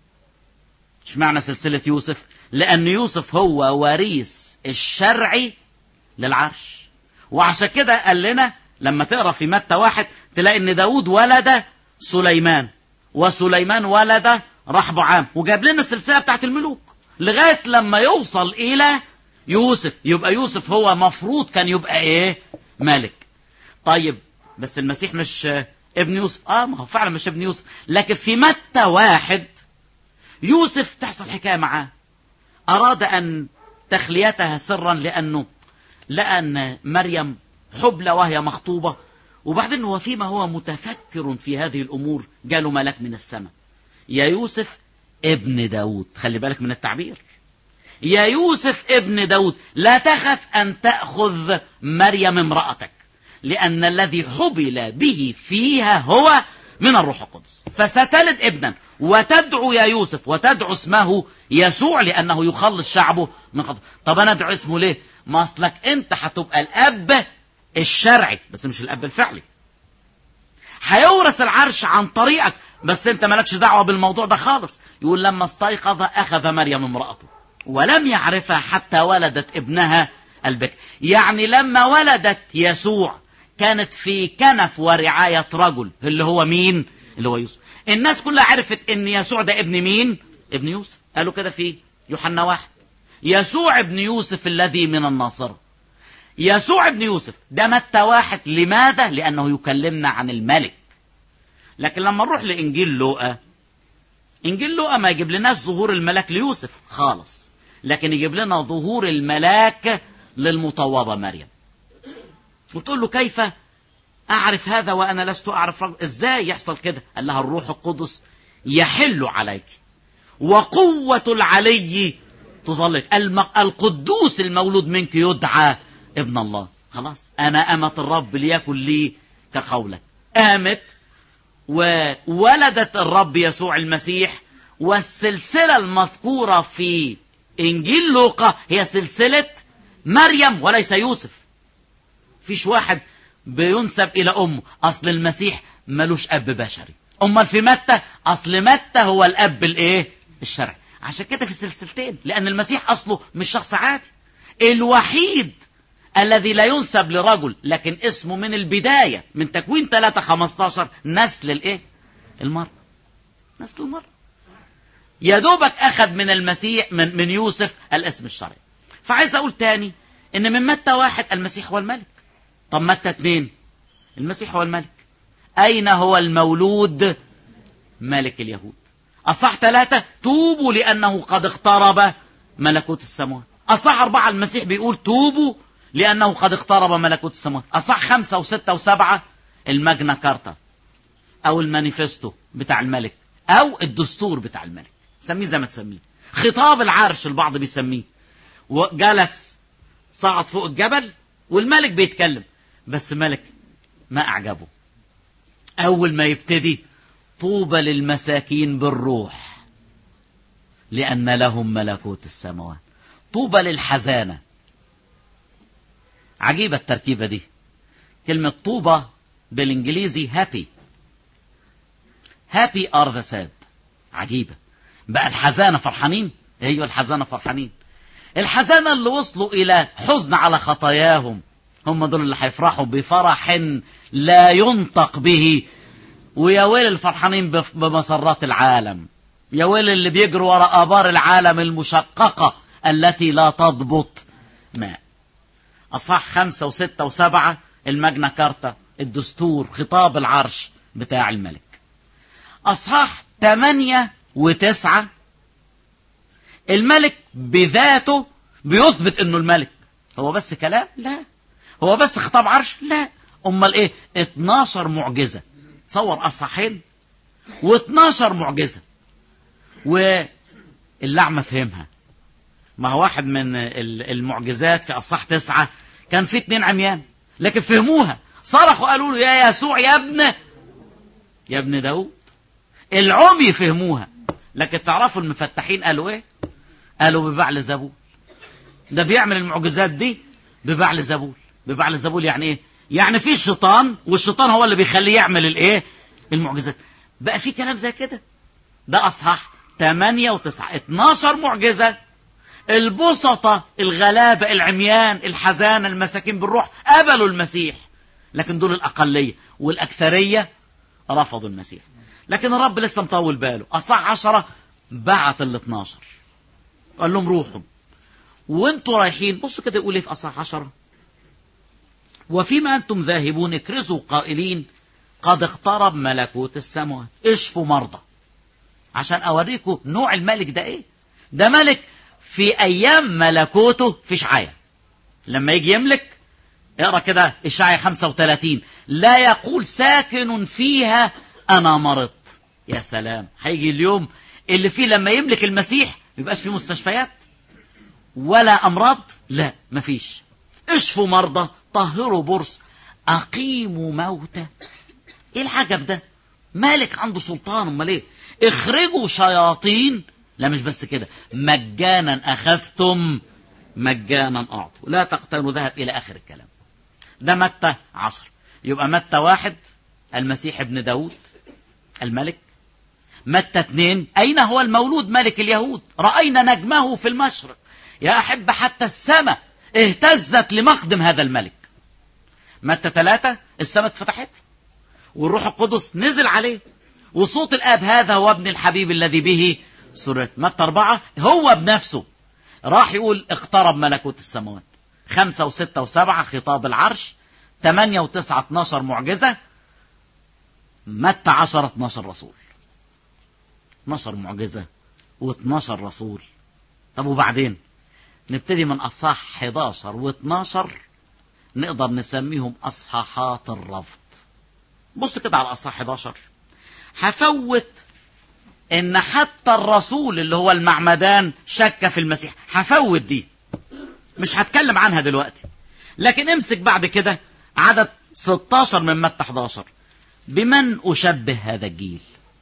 اشمعنى سلسلة يوسف لأن يوسف هو وريث الشرعي للعرش وعشان كده قال لنا لما تقرا في متى واحد تلاقي ان داود ولد سليمان وسليمان ولد رحبعام وجاب لنا السلسلة بتاعت الملوك لغاية لما يوصل إلى يوسف يبقى يوسف هو مفروض كان يبقى إيه ملك طيب بس المسيح مش ابن يوسف اه ما هو فعلا مش ابن يوسف لكن في متى واحد يوسف تحصل حكايه معاه اراد ان تخليتها سرا لانه لقى ان مريم حبلى وهي مخطوبه وبعدين هو فيما هو متفكر في هذه الامور جاله ملاك من السماء يا يوسف ابن داود خلي بالك من التعبير يا يوسف ابن داود لا تخف ان تاخذ مريم امراتك لأن الذي حبل به فيها هو من الروح القدس فستلد ابنا وتدعو يا يوسف وتدعو اسمه يسوع لأنه يخلص شعبه من خطأ طب أنا أدعو اسمه ليه ما أصلك أنت هتبقى الأب الشرعي بس مش الأب الفعلي هيورث العرش عن طريقك بس أنت مالكش دعوة بالموضوع ده خالص يقول لما استيقظ أخذ مريم امرأته ولم يعرفها حتى ولدت ابنها البكر يعني لما ولدت يسوع كانت في كنف ورعاية رجل اللي هو مين اللي هو يوسف الناس كلها عرفت ان يسوع ده ابن مين ابن يوسف قالوا كده في يوحنا واحد يسوع ابن يوسف الذي من الناصرة يسوع ابن يوسف ده متى واحد لماذا لانه يكلمنا عن الملك لكن لما نروح لانجيل لوقا انجيل لوقا ما يجيب لناش ظهور الملاك ليوسف خالص لكن يجيب لنا ظهور الملاك للمطوبة مريم وتقول له كيف أعرف هذا وأنا لست أعرف رجل إزاي يحصل كده قال لها الروح القدس يحل عليك وقوة العلي تظلك الم... القدوس المولود منك يدعى ابن الله خلاص أنا أمة الرب ليكن لي كقولك قامت وولدت الرب يسوع المسيح والسلسلة المذكورة في إنجيل لوقا هي سلسلة مريم وليس يوسف فيش واحد بينسب إلى أمه أصل المسيح ملوش أب بشري أمال في متى أصل متى هو الأب الإيه الشرعي عشان كده في سلسلتين لأن المسيح أصله مش شخص عادي الوحيد الذي لا ينسب لرجل لكن اسمه من البداية من تكوين 3 15 نسل الإيه المرأة نسل المرأة يا دوبك أخذ من المسيح من, من يوسف الاسم الشرعي فعايز أقول تاني إن من متى واحد المسيح هو الملك طب متى اتنين المسيح هو الملك أين هو المولود ملك اليهود أصح ثلاثة توبوا لأنه قد اقترب ملكوت السماوات أصح أربعة المسيح بيقول توبوا لأنه قد اقترب ملكوت السماوات أصح خمسة وستة وسبعة المجنى كارتا أو المانيفستو بتاع الملك أو الدستور بتاع الملك سميه زي ما تسميه خطاب العرش البعض بيسميه وجلس صعد فوق الجبل والملك بيتكلم بس ملك ما أعجبه أول ما يبتدي طوبى للمساكين بالروح لأن لهم ملكوت السماوات طوبى للحزانة عجيبة التركيبة دي كلمة طوبى بالإنجليزي happy happy are the sad عجيبة بقى الحزانة فرحانين ايوه الحزانة فرحانين الحزانة اللي وصلوا إلى حزن على خطاياهم هم دول اللي هيفرحوا بفرح لا ينطق به ويا ويل الفرحانين بمسرات العالم يا ويل اللي بيجروا وراء آبار العالم المشققة التي لا تضبط ماء أصح خمسة وستة وسبعة الماجنا كارتا الدستور خطاب العرش بتاع الملك أصحاح 8 وتسعة الملك بذاته بيثبت انه الملك هو بس كلام لا هو بس خطاب عرش لا امال ايه 12 معجزة تصور اصحين و12 معجزة واللعمة فهمها ما هو واحد من المعجزات في اصح تسعة كان في اتنين عميان لكن فهموها صرخوا قالوا له يا يسوع يا ابن يا ابن داود العمي فهموها لكن تعرفوا المفتحين قالوا ايه قالوا ببعل زبول ده بيعمل المعجزات دي ببعل زبول ببعل زبول يعني ايه يعني في الشيطان والشيطان هو اللي بيخليه يعمل الايه المعجزات بقى في كلام زي كده ده اصحاح 8 و9 12 معجزه البسطة الغلابة العميان الحزانة المساكين بالروح قبلوا المسيح لكن دول الأقلية والأكثرية رفضوا المسيح لكن الرب لسه مطول باله أصح عشرة بعت ال 12 قال لهم روحوا وانتوا رايحين بصوا كده يقول ايه في أصح عشرة وفيما أنتم ذاهبون اكرزوا قائلين قد اقترب ملكوت السماوات اشفوا مرضى عشان أوريكم نوع الملك ده ايه ده ملك في أيام ملكوته في شعاية لما يجي يملك اقرا كده إشعيا 35 لا يقول ساكن فيها أنا مرضت يا سلام هيجي اليوم اللي فيه لما يملك المسيح ما يبقاش فيه مستشفيات ولا أمراض لا مفيش اشفوا مرضى طهروا برص أقيموا موتى ايه العجب ده مالك عنده سلطان امال ايه اخرجوا شياطين لا مش بس كده مجانا أخذتم مجانا أعطوا لا تقتنوا ذهب إلى آخر الكلام ده متى عشر يبقى متى واحد المسيح ابن داود الملك متى اثنين أين هو المولود ملك اليهود رأينا نجمه في المشرق يا أحب حتى السماء اهتزت لمقدم هذا الملك متى ثلاثة السماء اتفتحت والروح القدس نزل عليه وصوت الآب هذا هو ابن الحبيب الذي به سورة متى أربعة هو بنفسه راح يقول اقترب ملكوت السماوات خمسة وستة وسبعة خطاب العرش ثمانية وتسعة اتناشر معجزة متى عشرة اتناشر رسول اتناشر معجزة واتناشر رسول طب وبعدين نبتدي من أصحاح 11 و12 نقدر نسميهم أصحاحات الرفض بص كده على أصحاح 11 هفوت ان حتى الرسول اللي هو المعمدان شك في المسيح هفوت دي مش هتكلم عنها دلوقتي لكن امسك بعد كده عدد 16 من متى 11 بمن أشبه هذا الجيل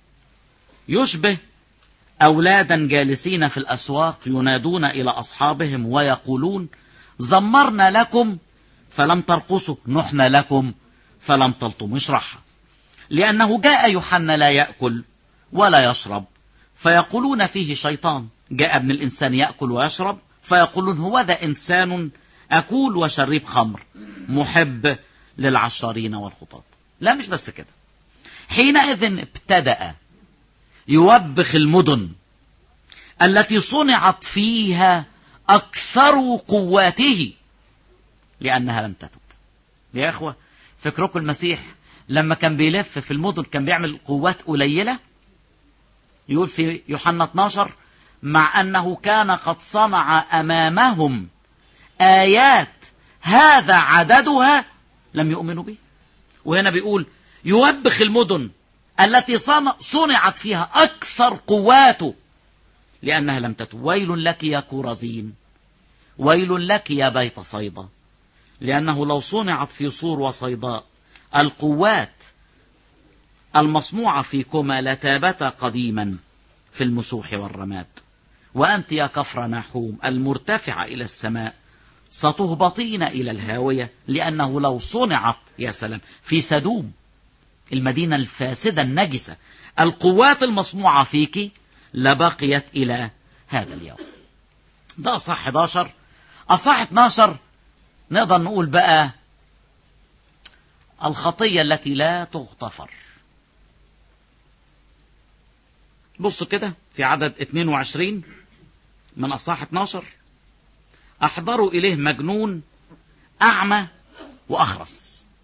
يشبه أولادا جالسين في الأسواق ينادون إلى أصحابهم ويقولون زمرنا لكم فلم ترقصوا نحن لكم فلم تلطموا اشرحها لأنه جاء يوحنا لا يأكل ولا يشرب فيقولون فيه شيطان جاء ابن الإنسان يأكل ويشرب فيقولون هو ذا إنسان أكول وشريب خمر محب للعشارين والخطاط لا مش بس كده حينئذ ابتدأ يوبخ المدن التي صنعت فيها أكثر قواته لأنها لم تتب يا أخوة فكركم المسيح لما كان بيلف في المدن كان بيعمل قوات قليلة يقول في يوحنا 12 مع أنه كان قد صنع أمامهم آيات هذا عددها لم يؤمنوا به وهنا بيقول يوبخ المدن التي صنعت فيها أكثر قواته لأنها لم تتب ويل لك يا كورزين ويل لك يا بيت صيدا لأنه لو صنعت في صور وصيداء القوات المصنوعة فيكما لتابتا قديما في المسوح والرماد وأنت يا كفر ناحوم المرتفعة إلى السماء ستهبطين إلى الهاوية لأنه لو صنعت يا سلام في سدوم المدينة الفاسدة النجسة القوات المصنوعة فيك لبقيت إلى هذا اليوم ده أصح 11 أصح 12 نقدر نقول بقى الخطية التي لا تغتفر بصوا كده في عدد 22 من أصحاح 12 أحضروا إليه مجنون أعمى وأخرس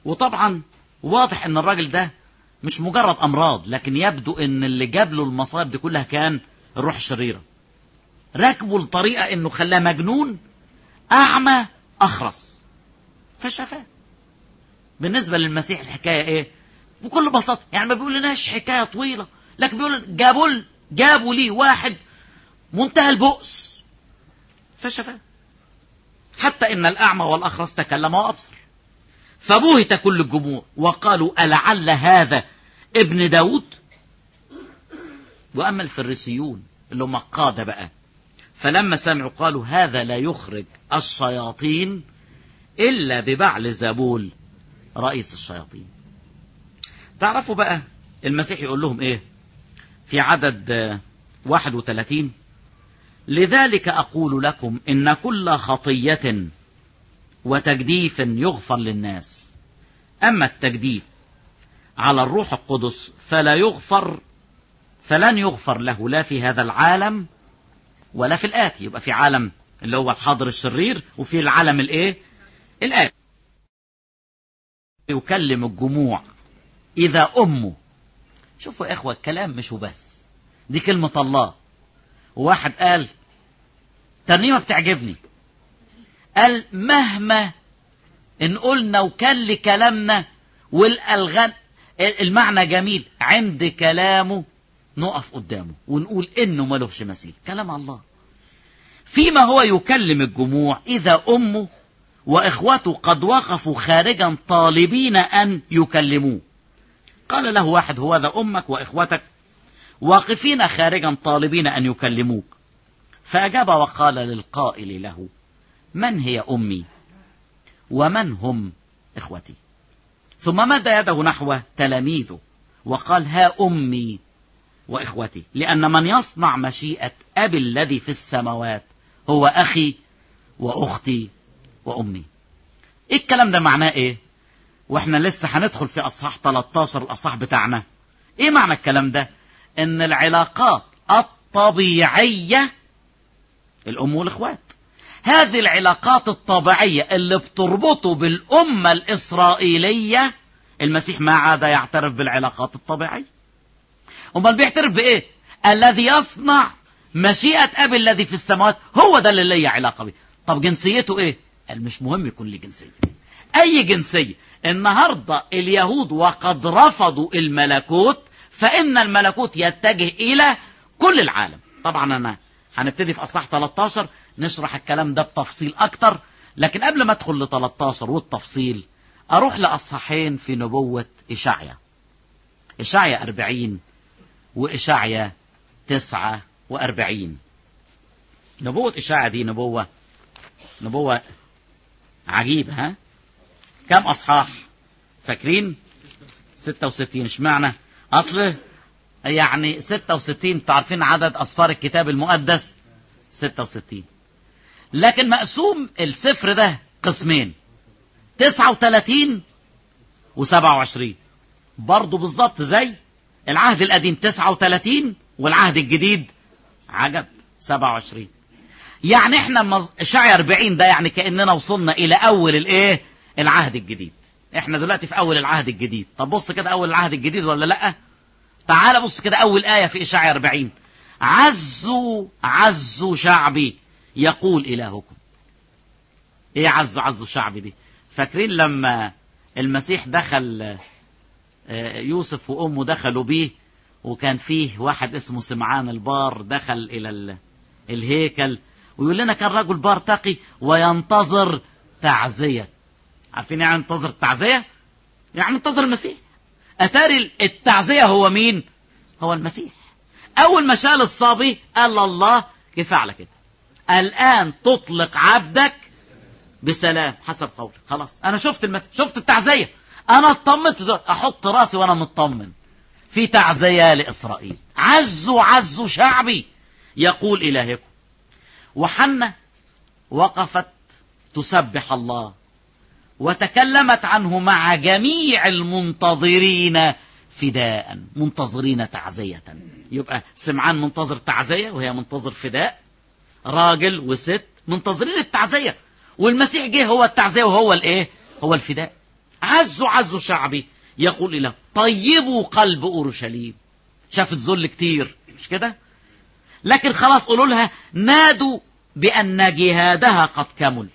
وطبعا واضح ان الراجل ده مش مجرد امراض لكن يبدو ان اللي جاب له المصائب دي كلها كان الروح الشريره راكبه لطريقه انه خلاه مجنون اعمى اخرس فشفاه بالنسبه للمسيح الحكايه ايه بكل بساطه يعني ما بيقولناش حكايه طويله لكن بيقول جابوا جابوا لي واحد منتهى البؤس فشفاه حتى ان الاعمى والاخرس تكلم وابصر فبهت كل الجمهور وقالوا ألعل هذا ابن داود وأما الفريسيون اللي هم القادة بقى فلما سمعوا قالوا هذا لا يخرج الشياطين إلا ببعل زبول رئيس الشياطين تعرفوا بقى المسيح يقول لهم إيه في عدد 31 لذلك أقول لكم إن كل خطية وتجديف يغفر للناس أما التجديف على الروح القدس فلا يغفر فلن يغفر له لا في هذا العالم ولا في الآتي يبقى في عالم اللي هو الحاضر الشرير وفي العالم الايه الآتي يكلم الجموع إذا أمه شوفوا يا إخوة الكلام مش وبس دي كلمة الله وواحد قال ترنيمة بتعجبني قال مهما ان قلنا وكان لكلامنا والالغان المعنى جميل عند كلامه نقف قدامه ونقول انه ملوش مثيل كلام الله فيما هو يكلم الجموع اذا امه واخوته قد وقفوا خارجا طالبين ان يكلموه قال له واحد هو ذا امك واخوتك واقفين خارجا طالبين ان يكلموك فاجاب وقال للقائل له من هي أمي ومن هم إخوتي ثم مد يده نحو تلاميذه وقال ها أمي وإخوتي لأن من يصنع مشيئة أبي الذي في السماوات هو أخي وأختي وأمي إيه الكلام ده معناه إيه وإحنا لسه هندخل في أصحاح 13 الأصحاح بتاعنا إيه معنى الكلام ده إن العلاقات الطبيعية الأم والإخوات هذه العلاقات الطبيعية اللي بتربطه بالأمة الإسرائيلية المسيح ما عاد يعترف بالعلاقات الطبيعية أمال بيعترف بإيه الذي يصنع مشيئة أبي الذي في السماوات هو ده اللي ليه علاقة بيه طب جنسيته إيه قال مش مهم يكون لي جنسية أي جنسية النهاردة اليهود وقد رفضوا الملكوت فإن الملكوت يتجه إلى كل العالم طبعا أنا هنبتدي في أصح 13 نشرح الكلام ده بتفصيل أكتر لكن قبل ما أدخل ل 13 والتفصيل أروح لأصحاحين في نبوة إشعيا إشعيا 40 وإشعيا 49 نبوة إشعيا دي نبوة نبوة عجيبة ها كم أصحاح فاكرين 66 اشمعنى أصل يعني 66 تعرفين عدد أصفار الكتاب المقدس 66 لكن مقسوم السفر ده قسمين 39 و27 برضه بالظبط زي العهد القديم 39 والعهد الجديد عجب 27 يعني احنا مز... شعي 40 ده يعني كاننا وصلنا الى اول الايه العهد الجديد احنا دلوقتي في اول العهد الجديد طب بص كده اول العهد الجديد ولا لا تعال بص كده اول ايه في اشعيا 40 عزوا عزوا شعبي يقول الهكم ايه عزوا عزوا شعبي دي فاكرين لما المسيح دخل يوسف وامه دخلوا بيه وكان فيه واحد اسمه سمعان البار دخل الى الهيكل ويقول لنا كان رجل بار تقي وينتظر تعزية عارفين يعني ينتظر التعزية يعني ينتظر المسيح أتاري التعزية هو مين هو المسيح أول ما شال الصبي قال الله كفاية على كده الآن تطلق عبدك بسلام حسب قولك خلاص أنا شفت المسيح شفت التعزية أنا اطمنت أحط راسي وأنا مطمن في تعزية لإسرائيل عزوا عزوا شعبي يقول إلهكم وحنة وقفت تسبح الله وتكلمت عنه مع جميع المنتظرين فداء منتظرين تعزية يبقى سمعان منتظر تعزية وهي منتظر فداء راجل وست منتظرين التعزية والمسيح جه هو التعزية وهو الايه هو الفداء عزوا عزوا شعبي يقول له طيبوا قلب أورشليم شافت ذل كتير مش كده لكن خلاص قولوا لها نادوا بأن جهادها قد كمل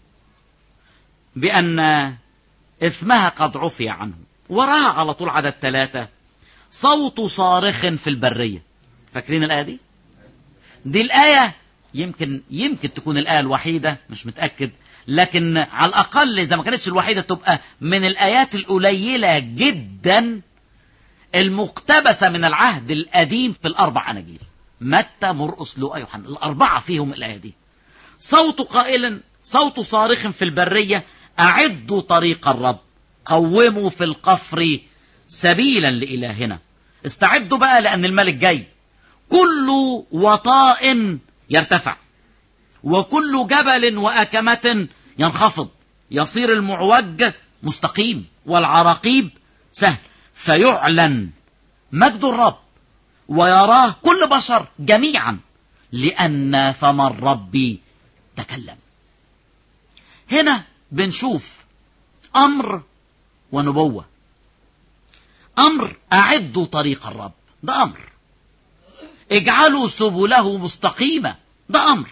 بأن إثمها قد عفي عنه وراها على طول عدد ثلاثة صوت صارخ في البرية فاكرين الآية دي دي الآية يمكن يمكن تكون الآية الوحيدة مش متأكد لكن على الأقل إذا ما كانتش الوحيدة تبقى من الآيات القليلة جدا المقتبسة من العهد القديم في الأربع أناجيل متى مرقس لوقا يوحنا الأربعة فيهم الآية دي صوت قائل صوت صارخ في البرية أعدوا طريق الرب قوموا في القفر سبيلا لإلهنا استعدوا بقى لأن الملك جاي كل وطاء يرتفع وكل جبل وأكمة ينخفض يصير المعوج مستقيم والعراقيب سهل فيعلن مجد الرب ويراه كل بشر جميعا لأن فم الرب تكلم هنا بنشوف أمر ونبوة أمر أعدوا طريق الرب ده أمر اجعلوا سبله مستقيمة ده أمر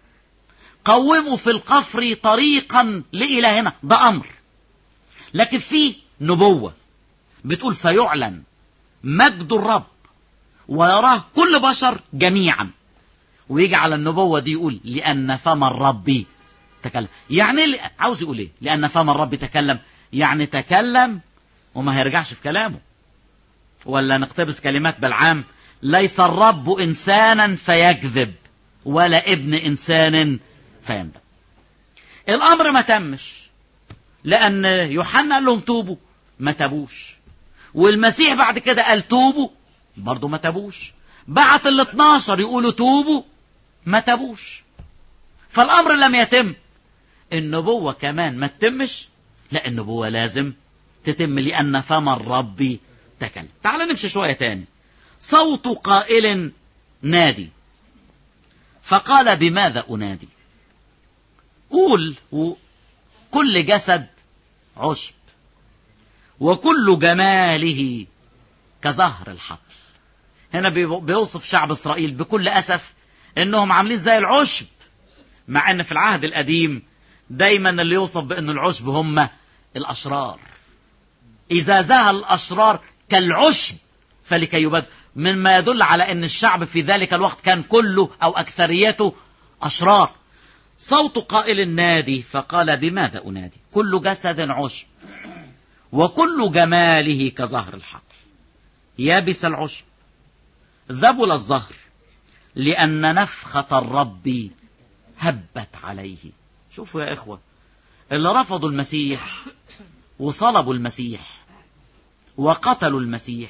قوموا في القفر طريقا لإلهنا ده أمر لكن في نبوة بتقول فيعلن مجد الرب ويراه كل بشر جميعا ويجي على النبوة دي يقول لأن فم الرب تكلم يعني اللي عاوز يقول ايه لأن فم الرب تكلم يعني تكلم وما هيرجعش في كلامه ولا نقتبس كلمات بلعام ليس الرب إنسانا فيكذب ولا ابن إنسان فيندم الأمر ما تمش لأن يوحنا قال لهم توبوا ما تابوش والمسيح بعد كده قال توبوا برضه ما تابوش بعت ال 12 يقولوا توبوا ما تابوش فالأمر لم يتم النبوة كمان ما تتمش لا النبوة لازم تتم لأن فم الرب تكلم تعال نمشي شوية تاني صوت قائل نادي فقال بماذا أنادي قول كل جسد عشب وكل جماله كزهر الحقل هنا بيوصف شعب إسرائيل بكل أسف إنهم عاملين زي العشب مع إن في العهد القديم دايما اللي يوصف بأن العشب هم الأشرار إذا زهى الأشرار كالعشب فلكي يبد مما يدل على أن الشعب في ذلك الوقت كان كله أو أكثريته أشرار صوت قائل النادي فقال بماذا أنادي كل جسد عشب وكل جماله كزهر الحقل يابس العشب ذبل الزهر لأن نفخة الرب هبت عليه شوفوا يا إخوة اللي رفضوا المسيح وصلبوا المسيح وقتلوا المسيح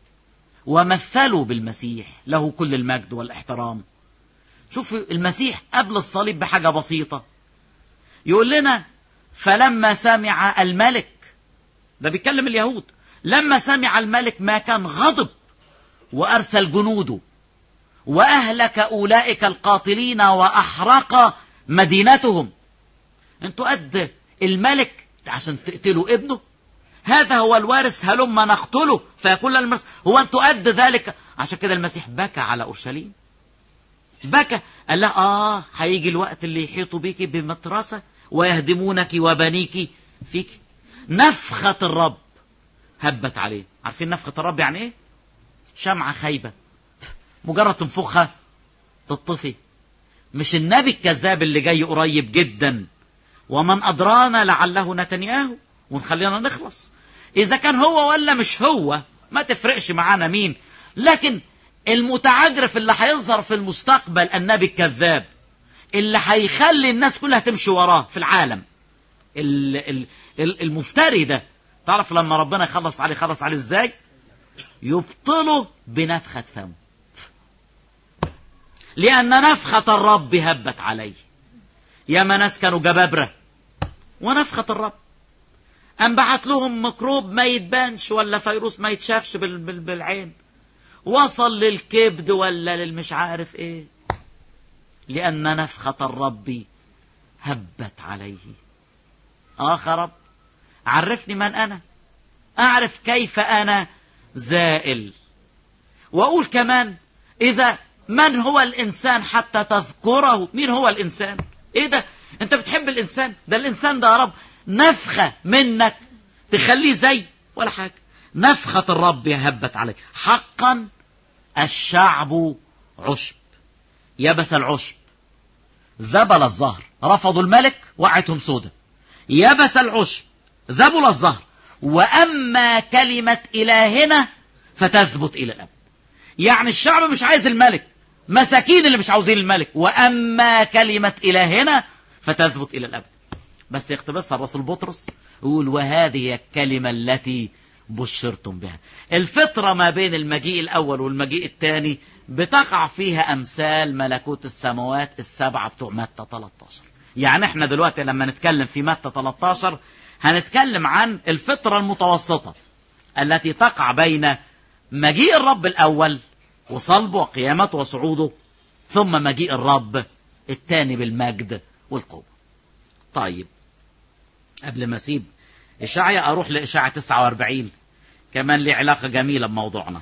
ومثلوا بالمسيح له كل المجد والاحترام شوف المسيح قبل الصليب بحاجة بسيطة يقول لنا فلما سمع الملك ده بيتكلم اليهود لما سمع الملك ما كان غضب وأرسل جنوده وأهلك أولئك القاتلين وأحرق مدينتهم انتوا قد الملك عشان تقتلوا ابنه هذا هو الوارث هلما نقتله فيقول للمرس هو انتوا قد ذلك عشان كده المسيح بكى على اورشليم بكى قال لها اه هيجي الوقت اللي يحيطوا بيك بمطرسه ويهدمونك وبنيك فيك نفخة الرب هبت عليه عارفين نفخة الرب يعني ايه شمعة خايبة مجرد تنفخها تطفي مش النبي الكذاب اللي جاي قريب جدا ومن أدرانا لعله نتنياهو ونخلينا نخلص إذا كان هو ولا مش هو ما تفرقش معانا مين لكن المتعجرف اللي هيظهر في المستقبل النبي الكذاب اللي هيخلي الناس كلها تمشي وراه في العالم المفتري ده تعرف لما ربنا يخلص عليه خلص عليه ازاي يبطله بنفخة فمه لأن نفخة الرب هبت عليه ياما ناس كانوا جبابرة ونفخة الرب أم بعت لهم ميكروب ما يتبانش ولا فيروس ما يتشافش بالعين وصل للكبد ولا للمش عارف ايه لأن نفخة الرب هبت عليه آه رب عرفني من أنا أعرف كيف أنا زائل وأقول كمان إذا من هو الإنسان حتى تذكره مين هو الإنسان إيه ده أنت بتحب الإنسان ده الإنسان ده يا رب نفخة منك تخليه زي ولا حاجة نفخة الرب يهبت عليه حقا الشعب عشب يبس العشب ذبل الظهر رفضوا الملك وقعتهم سودة يبس العشب ذبل الظهر وأما كلمة إلهنا فتثبت إلى الأبد يعني الشعب مش عايز الملك مساكين اللي مش عاوزين الملك وأما كلمة إلهنا فتثبت إلى الأبد بس يقتبسها الرسول بطرس يقول وهذه الكلمة التي بشرتم بها الفترة ما بين المجيء الأول والمجيء الثاني بتقع فيها أمثال ملكوت السماوات السبعة بتوع متى 13 يعني احنا دلوقتي لما نتكلم في متى 13 هنتكلم عن الفترة المتوسطة التي تقع بين مجيء الرب الأول وصلبه وقيامته وصعوده ثم مجيء الرب الثاني بالمجد والقوة طيب قبل ما اسيب إشعيا أروح لإشعيا 49 كمان لي علاقة جميلة بموضوعنا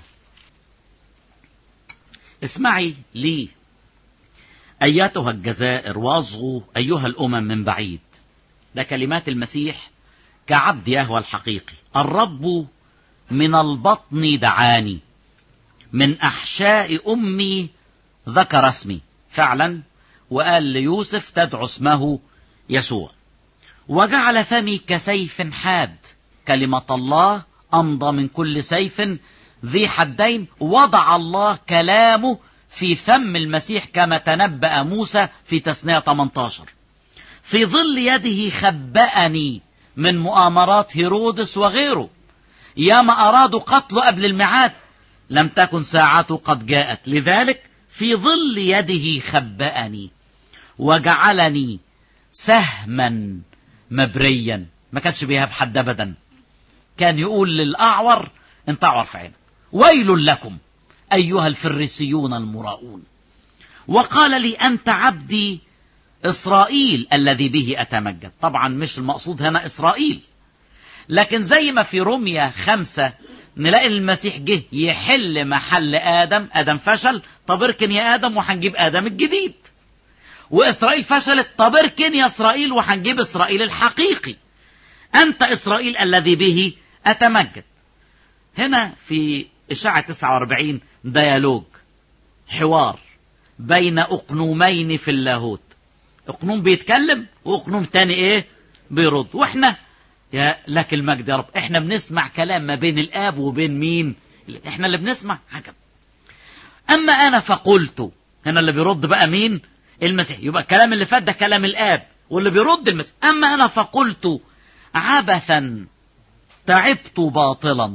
اسمعي لي أياتها الجزائر واصغوا أيها الأمم من بعيد ده كلمات المسيح كعبد يهوى الحقيقي الرب من البطن دعاني من أحشاء أمي ذكر اسمي فعلا وقال ليوسف تدعو اسمه يسوع وجعل فمي كسيف حاد كلمة الله أمضى من كل سيف ذي حدين وضع الله كلامه في فم المسيح كما تنبأ موسى في تسنية 18 في ظل يده خبأني من مؤامرات هيرودس وغيره ياما أرادوا قتله قبل الميعاد لم تكن ساعته قد جاءت لذلك في ظل يده خبأني وجعلني سهما مبريا ما كانش بيهاب حد ابدا كان يقول للأعور انت أعور في عينك ويل لكم أيها الفريسيون المراؤون وقال لي أنت عبدي إسرائيل الذي به أتمجد طبعا مش المقصود هنا إسرائيل لكن زي ما في روميا خمسة نلاقي المسيح جه يحل محل آدم آدم فشل طب اركن يا آدم وهنجيب آدم الجديد وإسرائيل فشلت طب اركن يا إسرائيل وهنجيب إسرائيل الحقيقي أنت إسرائيل الذي به أتمجد هنا في إشاعة 49 ديالوج حوار بين أقنومين في اللاهوت أقنوم بيتكلم وأقنوم تاني إيه بيرد وإحنا يا لك المجد يا رب إحنا بنسمع كلام ما بين الآب وبين مين إحنا اللي بنسمع عجب أما أنا فقلت هنا اللي بيرد بقى مين المسيح يبقى الكلام اللي فات ده كلام الآب واللي بيرد المسيح أما أنا فقلت عبثا تعبت باطلا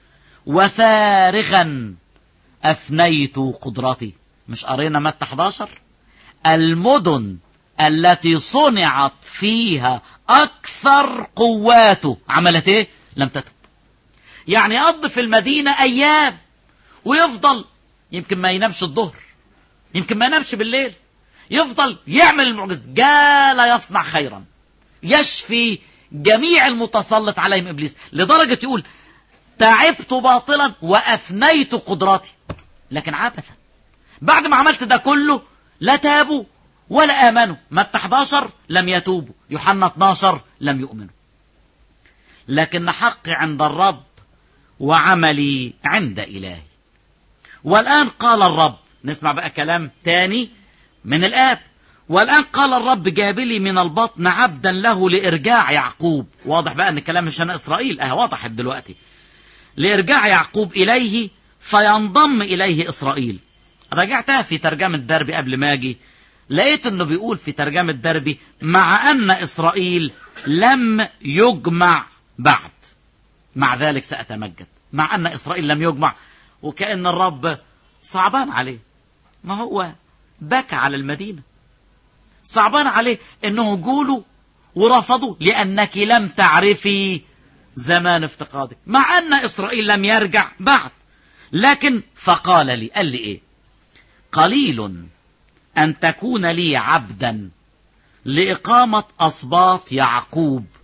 وفارغا أفنيت قدرتي مش قرينا متى 11 المدن التي صنعت فيها أكثر قواته عملت إيه لم تتب يعني يقضي في المدينة أيام ويفضل يمكن ما ينامش الظهر يمكن ما ينامش بالليل يفضل يعمل المعجزة جال يصنع خيرا يشفي جميع المتسلط عليهم إبليس لدرجة يقول تعبت باطلا وأفنيت قدراتي لكن عبثا بعد ما عملت ده كله لا تابوا ولا آمنوا متى 11 لم يتوبوا يوحنا 12 لم يؤمنوا لكن حقي عند الرب وعملي عند إلهي والآن قال الرب نسمع بقى كلام تاني من الآب والآن قال الرب جابلي من البطن عبدا له لإرجاع يعقوب واضح بقى أن الكلام مش أنا إسرائيل أه وضحت دلوقتي لإرجاع يعقوب إليه فينضم إليه إسرائيل رجعتها في ترجمة دربي قبل ما أجي لقيت أنه بيقول في ترجمة دربي مع أن إسرائيل لم يجمع بعد مع ذلك سأتمجد مع أن إسرائيل لم يجمع وكأن الرب صعبان عليه ما هو بكى على المدينة صعبان عليه انه جولوا ورفضوا لانك لم تعرفي زمان افتقادك مع ان اسرائيل لم يرجع بعد لكن فقال لي قال لي ايه قليل ان تكون لي عبدا لاقامه اسباط يعقوب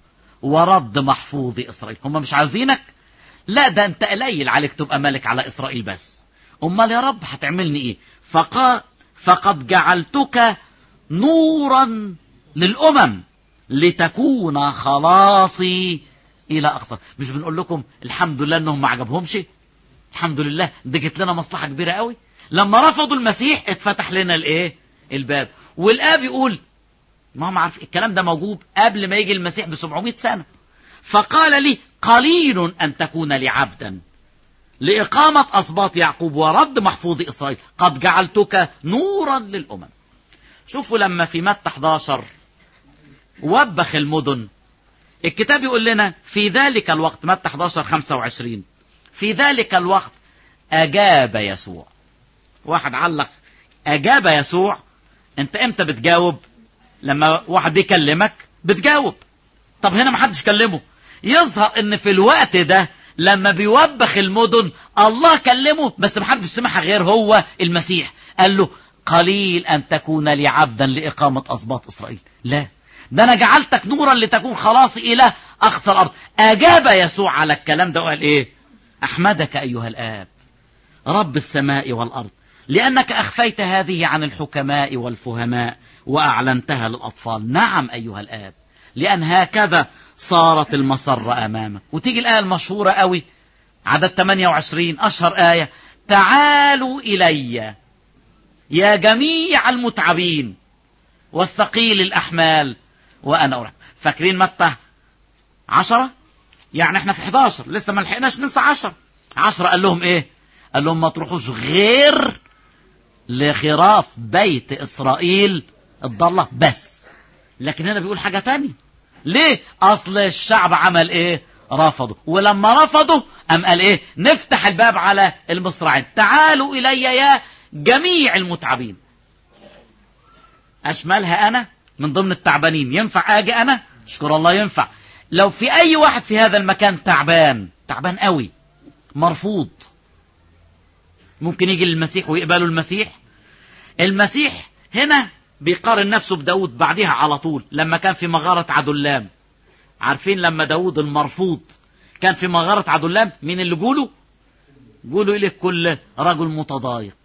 ورد محفوظ إسرائيل هم مش عاوزينك لا ده انت قليل عليك تبقى ملك على إسرائيل بس أمال يا رب هتعملني إيه فقال فقد جعلتك نورا للأمم لتكون خلاصي إلى أقصى مش بنقول لكم الحمد لله أنهم ما عجبهمش الحمد لله ده جت لنا مصلحة كبيرة قوي لما رفضوا المسيح اتفتح لنا الايه الباب والآب يقول ما هم عارف الكلام ده موجود قبل ما يجي المسيح ب 700 سنة فقال لي قليل أن تكون لي عبدا لإقامة أسباط يعقوب ورد محفوظ إسرائيل قد جعلتك نورا للأمم شوفوا لما في متى 11 وبخ المدن الكتاب يقول لنا في ذلك الوقت متى 11 25 في ذلك الوقت أجاب يسوع واحد علق أجاب يسوع أنت إمتى بتجاوب لما واحد بيكلمك بتجاوب طب هنا ما حدش كلمه يظهر ان في الوقت ده لما بيوبخ المدن الله كلمه بس ما حدش سمعها غير هو المسيح قال له قليل ان تكون لي عبدا لاقامه اسباط اسرائيل لا ده انا جعلتك نورا لتكون خلاصي الى اقصى الارض اجاب يسوع على الكلام ده وقال ايه احمدك ايها الاب رب السماء والارض لانك اخفيت هذه عن الحكماء والفهماء واعلنتها للاطفال نعم ايها الاب لان هكذا صارت المسرة امامك وتيجي الايه المشهوره قوي عدد 28 اشهر ايه تعالوا الي يا جميع المتعبين والثقيل الاحمال وانا ارحب فاكرين متى عشرة يعني احنا في 11 لسه ما لحقناش ننسى 10 10 قال لهم ايه قال لهم ما تروحوش غير لخراف بيت اسرائيل الضالة بس لكن هنا بيقول حاجة تانية ليه اصل الشعب عمل ايه رفضوا ولما رفضوا ام قال ايه نفتح الباب على المصراعين تعالوا الي يا جميع المتعبين اشملها انا من ضمن التعبانين ينفع اجي انا اشكر الله ينفع لو في اي واحد في هذا المكان تعبان تعبان قوي مرفوض ممكن يجي للمسيح ويقبلوا المسيح المسيح هنا بيقارن نفسه بداود بعدها على طول لما كان في مغارة عدلام عارفين لما داود المرفوض كان في مغارة عدلام مين اللي قولوا قولوا إليك كل رجل متضايق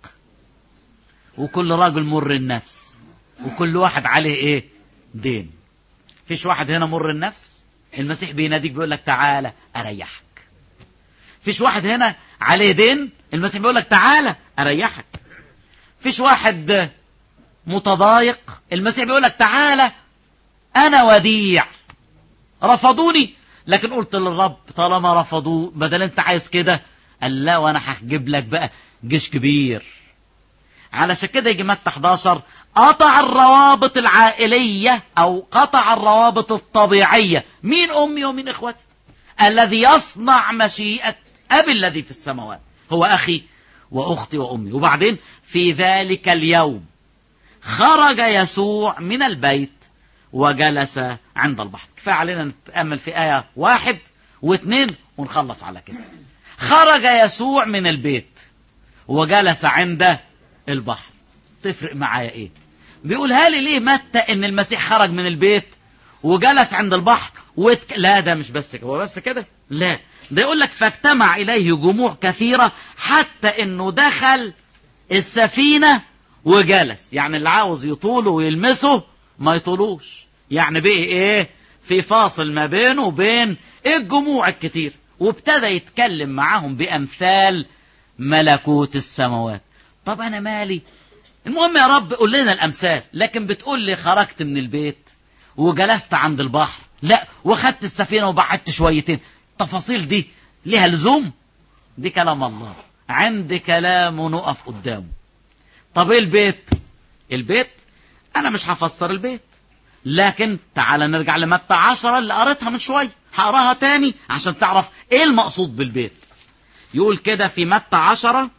وكل رجل مر النفس وكل واحد عليه ايه دين فيش واحد هنا مر النفس المسيح بيناديك بيقول لك تعالى اريحك فيش واحد هنا عليه دين المسيح بيقول لك تعالى اريحك فيش واحد متضايق المسيح بيقول لك تعالى انا وديع رفضوني لكن قلت للرب طالما رفضوا بدل انت عايز كده قال لا وانا هجيب لك بقى جيش كبير علشان كده يجي متى 11 قطع الروابط العائلية او قطع الروابط الطبيعية مين امي ومين اخوتي الذي يصنع مشيئة ابي الذي في السماوات هو اخي واختي وامي وبعدين في ذلك اليوم خرج يسوع من البيت وجلس عند البحر كفاية علينا نتأمل في آية واحد واثنين ونخلص على كده خرج يسوع من البيت وجلس عند البحر تفرق معايا ايه بيقولها لي ليه متى ان المسيح خرج من البيت وجلس عند البحر وتك... لا ده مش بس كده هو بس كده لا ده يقول لك فاجتمع اليه جموع كثيره حتى انه دخل السفينه وجلس يعني اللي عاوز يطوله ويلمسه ما يطولوش يعني بقي ايه في فاصل ما بينه وبين الجموع الكتير وابتدى يتكلم معاهم بامثال ملكوت السماوات طب انا مالي المهم يا رب قول لنا الامثال لكن بتقول لي خرجت من البيت وجلست عند البحر لا واخدت السفينه وبعدت شويتين التفاصيل دي ليها لزوم دي كلام الله عند كلامه نقف قدامه طب ايه البيت البيت انا مش هفسر البيت لكن تعال نرجع لمتى عشرة اللي قريتها من شوية هقراها تاني عشان تعرف ايه المقصود بالبيت يقول كده في متى عشرة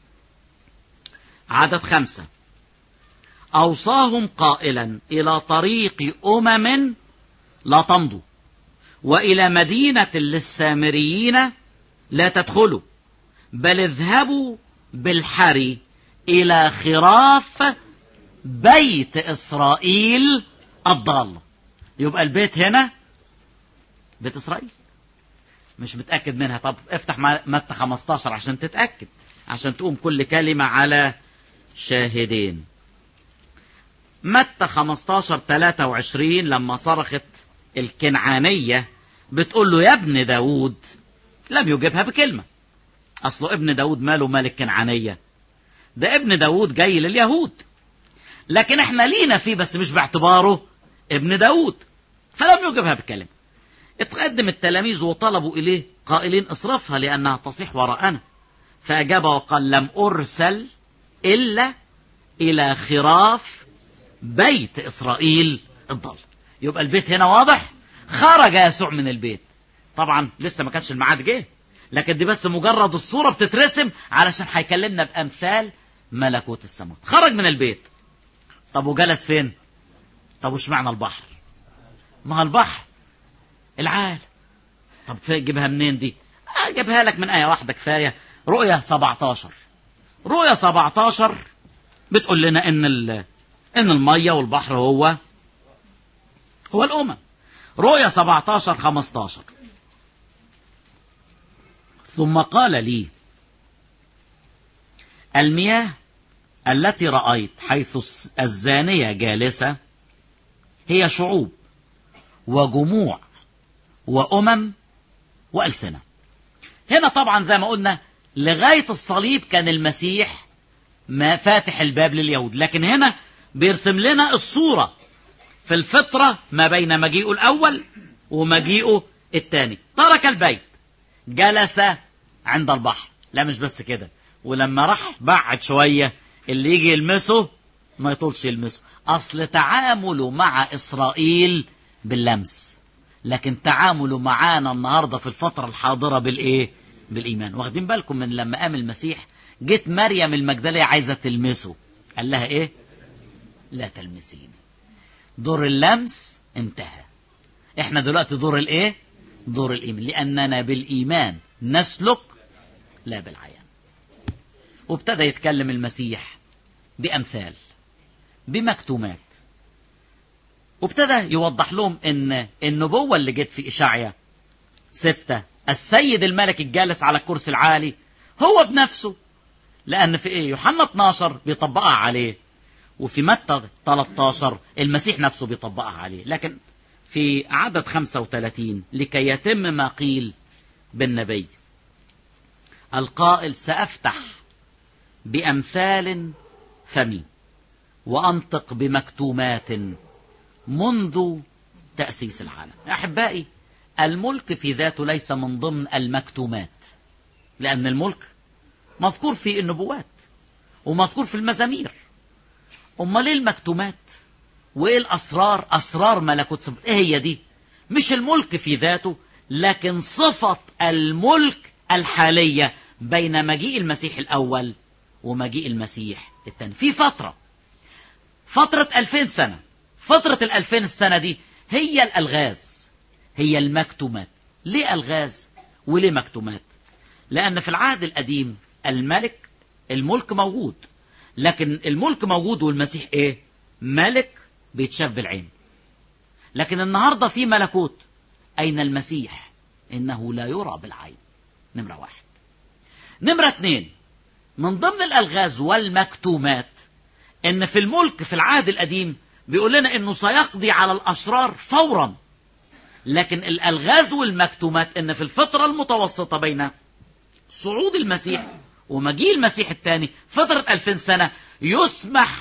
عدد خمسة أوصاهم قائلا إلى طريق أمم لا تمضوا وإلى مدينة للسامريين لا تدخلوا بل اذهبوا بالحري إلى خراف بيت إسرائيل الضالة يبقى البيت هنا بيت إسرائيل مش متأكد منها طب افتح مع- متى 15 عشان تتأكد عشان تقوم كل كلمة على شاهدين متى 15 23 لما صرخت الكنعانية بتقول له يا ابن داود لم يجبها بكلمة أصله ابن داود ماله مال الكنعانية ده ابن داود جاي لليهود لكن احنا لينا فيه بس مش باعتباره ابن داود فلم يجبها بكلمة اتقدم التلاميذ وطلبوا إليه قائلين اصرفها لأنها تصيح وراءنا فأجاب وقال لم أرسل إلا إلى خراف بيت إسرائيل الضال يبقى البيت هنا واضح خرج يسوع من البيت طبعا لسه ما كانش الميعاد جه لكن دي بس مجرد الصورة بتترسم علشان هيكلمنا بأمثال ملكوت السماوات خرج من البيت طب وجلس فين طب وش معنى البحر ما هو البحر العالم طب في- جيبها منين دي اجيبها لك من آية واحدة كفاية رؤية 17 رؤية 17 بتقول لنا ان ال... ان المية والبحر هو هو الأمم رؤية 17 15 ثم قال لي المياه التي رأيت حيث الس- الزانية جالسة هي شعوب وجموع وأمم وألسنة هنا طبعا زي ما قلنا لغاية الصليب كان المسيح ما فاتح الباب لليهود لكن هنا بيرسم لنا الصورة في الفطرة ما بين مجيئه الأول ومجيئه الثاني ترك البيت جلس عند البحر لا مش بس كده ولما راح بعد شوية اللي يجي يلمسه ما يطولش يلمسه أصل تعامله مع إسرائيل باللمس لكن تعامله معانا النهاردة في الفترة الحاضرة بالإيه بالإيمان واخدين بالكم من لما قام المسيح جت مريم المجدلية عايزة تلمسه قال لها إيه لا تلمسيني دور اللمس انتهى احنا دلوقتي دور الايه دور الايمان لاننا بالايمان نسلك لا بالعيان وابتدى يتكلم المسيح بامثال بمكتومات وابتدى يوضح لهم ان النبوة اللي جت في إشعيا ستة السيد الملك الجالس على الكرسي العالي هو بنفسه لأن في إيه يوحنا 12 بيطبقها عليه وفي متى 13 المسيح نفسه بيطبقها عليه لكن في عدد 35 لكي يتم ما قيل بالنبي القائل سأفتح بأمثال فمي وأنطق بمكتومات منذ تأسيس العالم أحبائي الملك في ذاته ليس من ضمن المكتومات لأن الملك مذكور في النبوات ومذكور في المزامير أمال إيه المكتومات وإيه الأسرار أسرار ملكوت سب... إيه هي دي مش الملك في ذاته لكن صفة الملك الحالية بين مجيء المسيح الأول ومجيء المسيح الثاني في فترة فترة ألفين سنة فترة الألفين السنة دي هي الألغاز هي المكتومات ليه ألغاز وليه مكتومات لأن في العهد القديم الملك الملك موجود لكن الملك موجود والمسيح ايه ملك بيتشاف بالعين لكن النهاردة في ملكوت أين المسيح إنه لا يرى بالعين نمرة واحد نمرة اتنين من ضمن الألغاز والمكتومات إن في الملك في العهد القديم بيقول لنا إنه سيقضي على الأشرار فورا لكن الألغاز والمكتومات إن في الفترة المتوسطة بين صعود المسيح ومجيء المسيح الثاني فترة ألفين سنة يسمح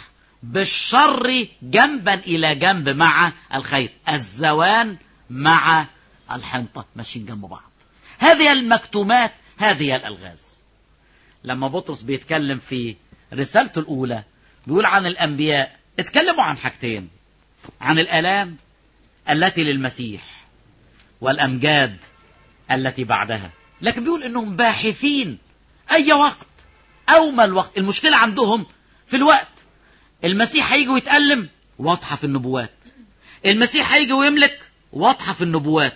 بالشر جنبا إلى جنب مع الخير الزوان مع الحنطة ماشيين جنب بعض هذه المكتومات هذه الألغاز لما بطرس بيتكلم في رسالته الأولى بيقول عن الأنبياء اتكلموا عن حاجتين عن الآلام التي للمسيح والأمجاد التي بعدها لكن بيقول انهم باحثين اي وقت او ما الوقت المشكلة عندهم في الوقت المسيح هيجي ويتألم واضحة في النبوات المسيح هيجي ويملك واضحة في النبوات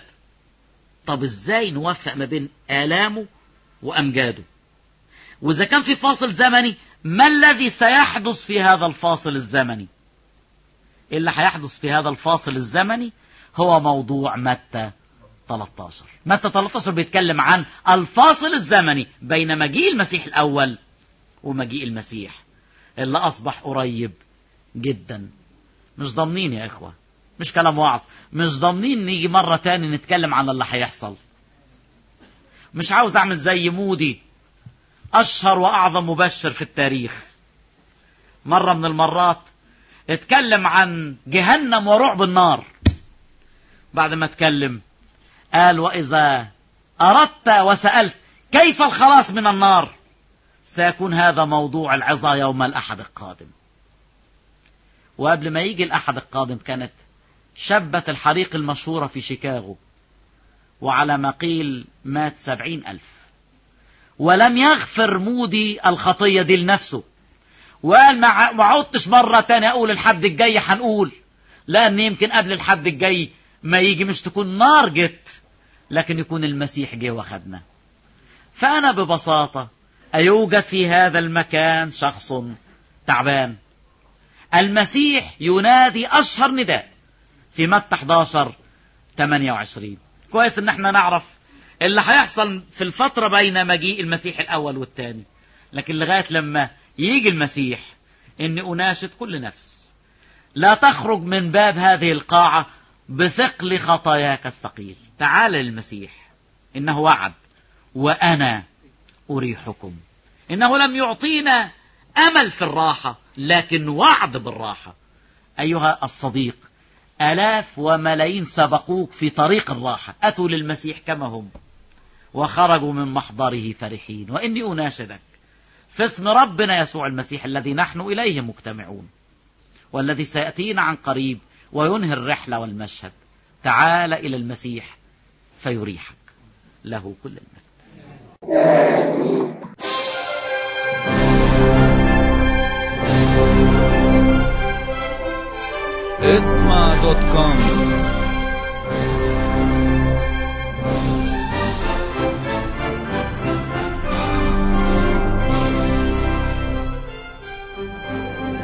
طب ازاي نوفق ما بين آلامه وأمجاده وإذا كان في فاصل زمني ما الذي سيحدث في هذا الفاصل الزمني اللي هيحدث في هذا الفاصل الزمني هو موضوع متى 13 متى 13 بيتكلم عن الفاصل الزمني بين مجيء المسيح الأول ومجيء المسيح اللي أصبح قريب جدا مش ضامنين يا إخوة مش كلام وعظ مش ضامنين نيجي مرة تاني نتكلم عن اللي هيحصل مش عاوز أعمل زي مودي أشهر وأعظم مبشر في التاريخ مرة من المرات اتكلم عن جهنم ورعب النار بعد ما اتكلم قال وإذا أردت وسألت كيف الخلاص من النار سيكون هذا موضوع العظة يوم الأحد القادم وقبل ما يجي الأحد القادم كانت شبة الحريق المشهورة في شيكاغو وعلى ما قيل مات سبعين ألف ولم يغفر مودي الخطية دي لنفسه وقال ما عدتش مرة تانية أقول الحد الجاي هنقول لأن يمكن قبل الحد الجاي ما يجي مش تكون نار جت لكن يكون المسيح جه واخدنا فأنا ببساطة أيوجد في هذا المكان شخص تعبان المسيح ينادي أشهر نداء في متى 11 28 كويس ان احنا نعرف اللي هيحصل في الفترة بين مجيء المسيح الأول والثاني لكن لغاية لما يجي المسيح إني أناشد كل نفس لا تخرج من باب هذه القاعة بثقل خطاياك الثقيل تعال للمسيح إنه وعد وأنا أريحكم إنه لم يعطينا أمل في الراحة لكن وعد بالراحة أيها الصديق ألاف وملايين سبقوك في طريق الراحة أتوا للمسيح كما هم وخرجوا من محضره فرحين وإني أناشدك في اسم ربنا يسوع المسيح الذي نحن إليه مجتمعون والذي سيأتينا عن قريب وينهي الرحلة والمشهد تعال إلى المسيح فيريحك له كل المجد اسمع دوت كوم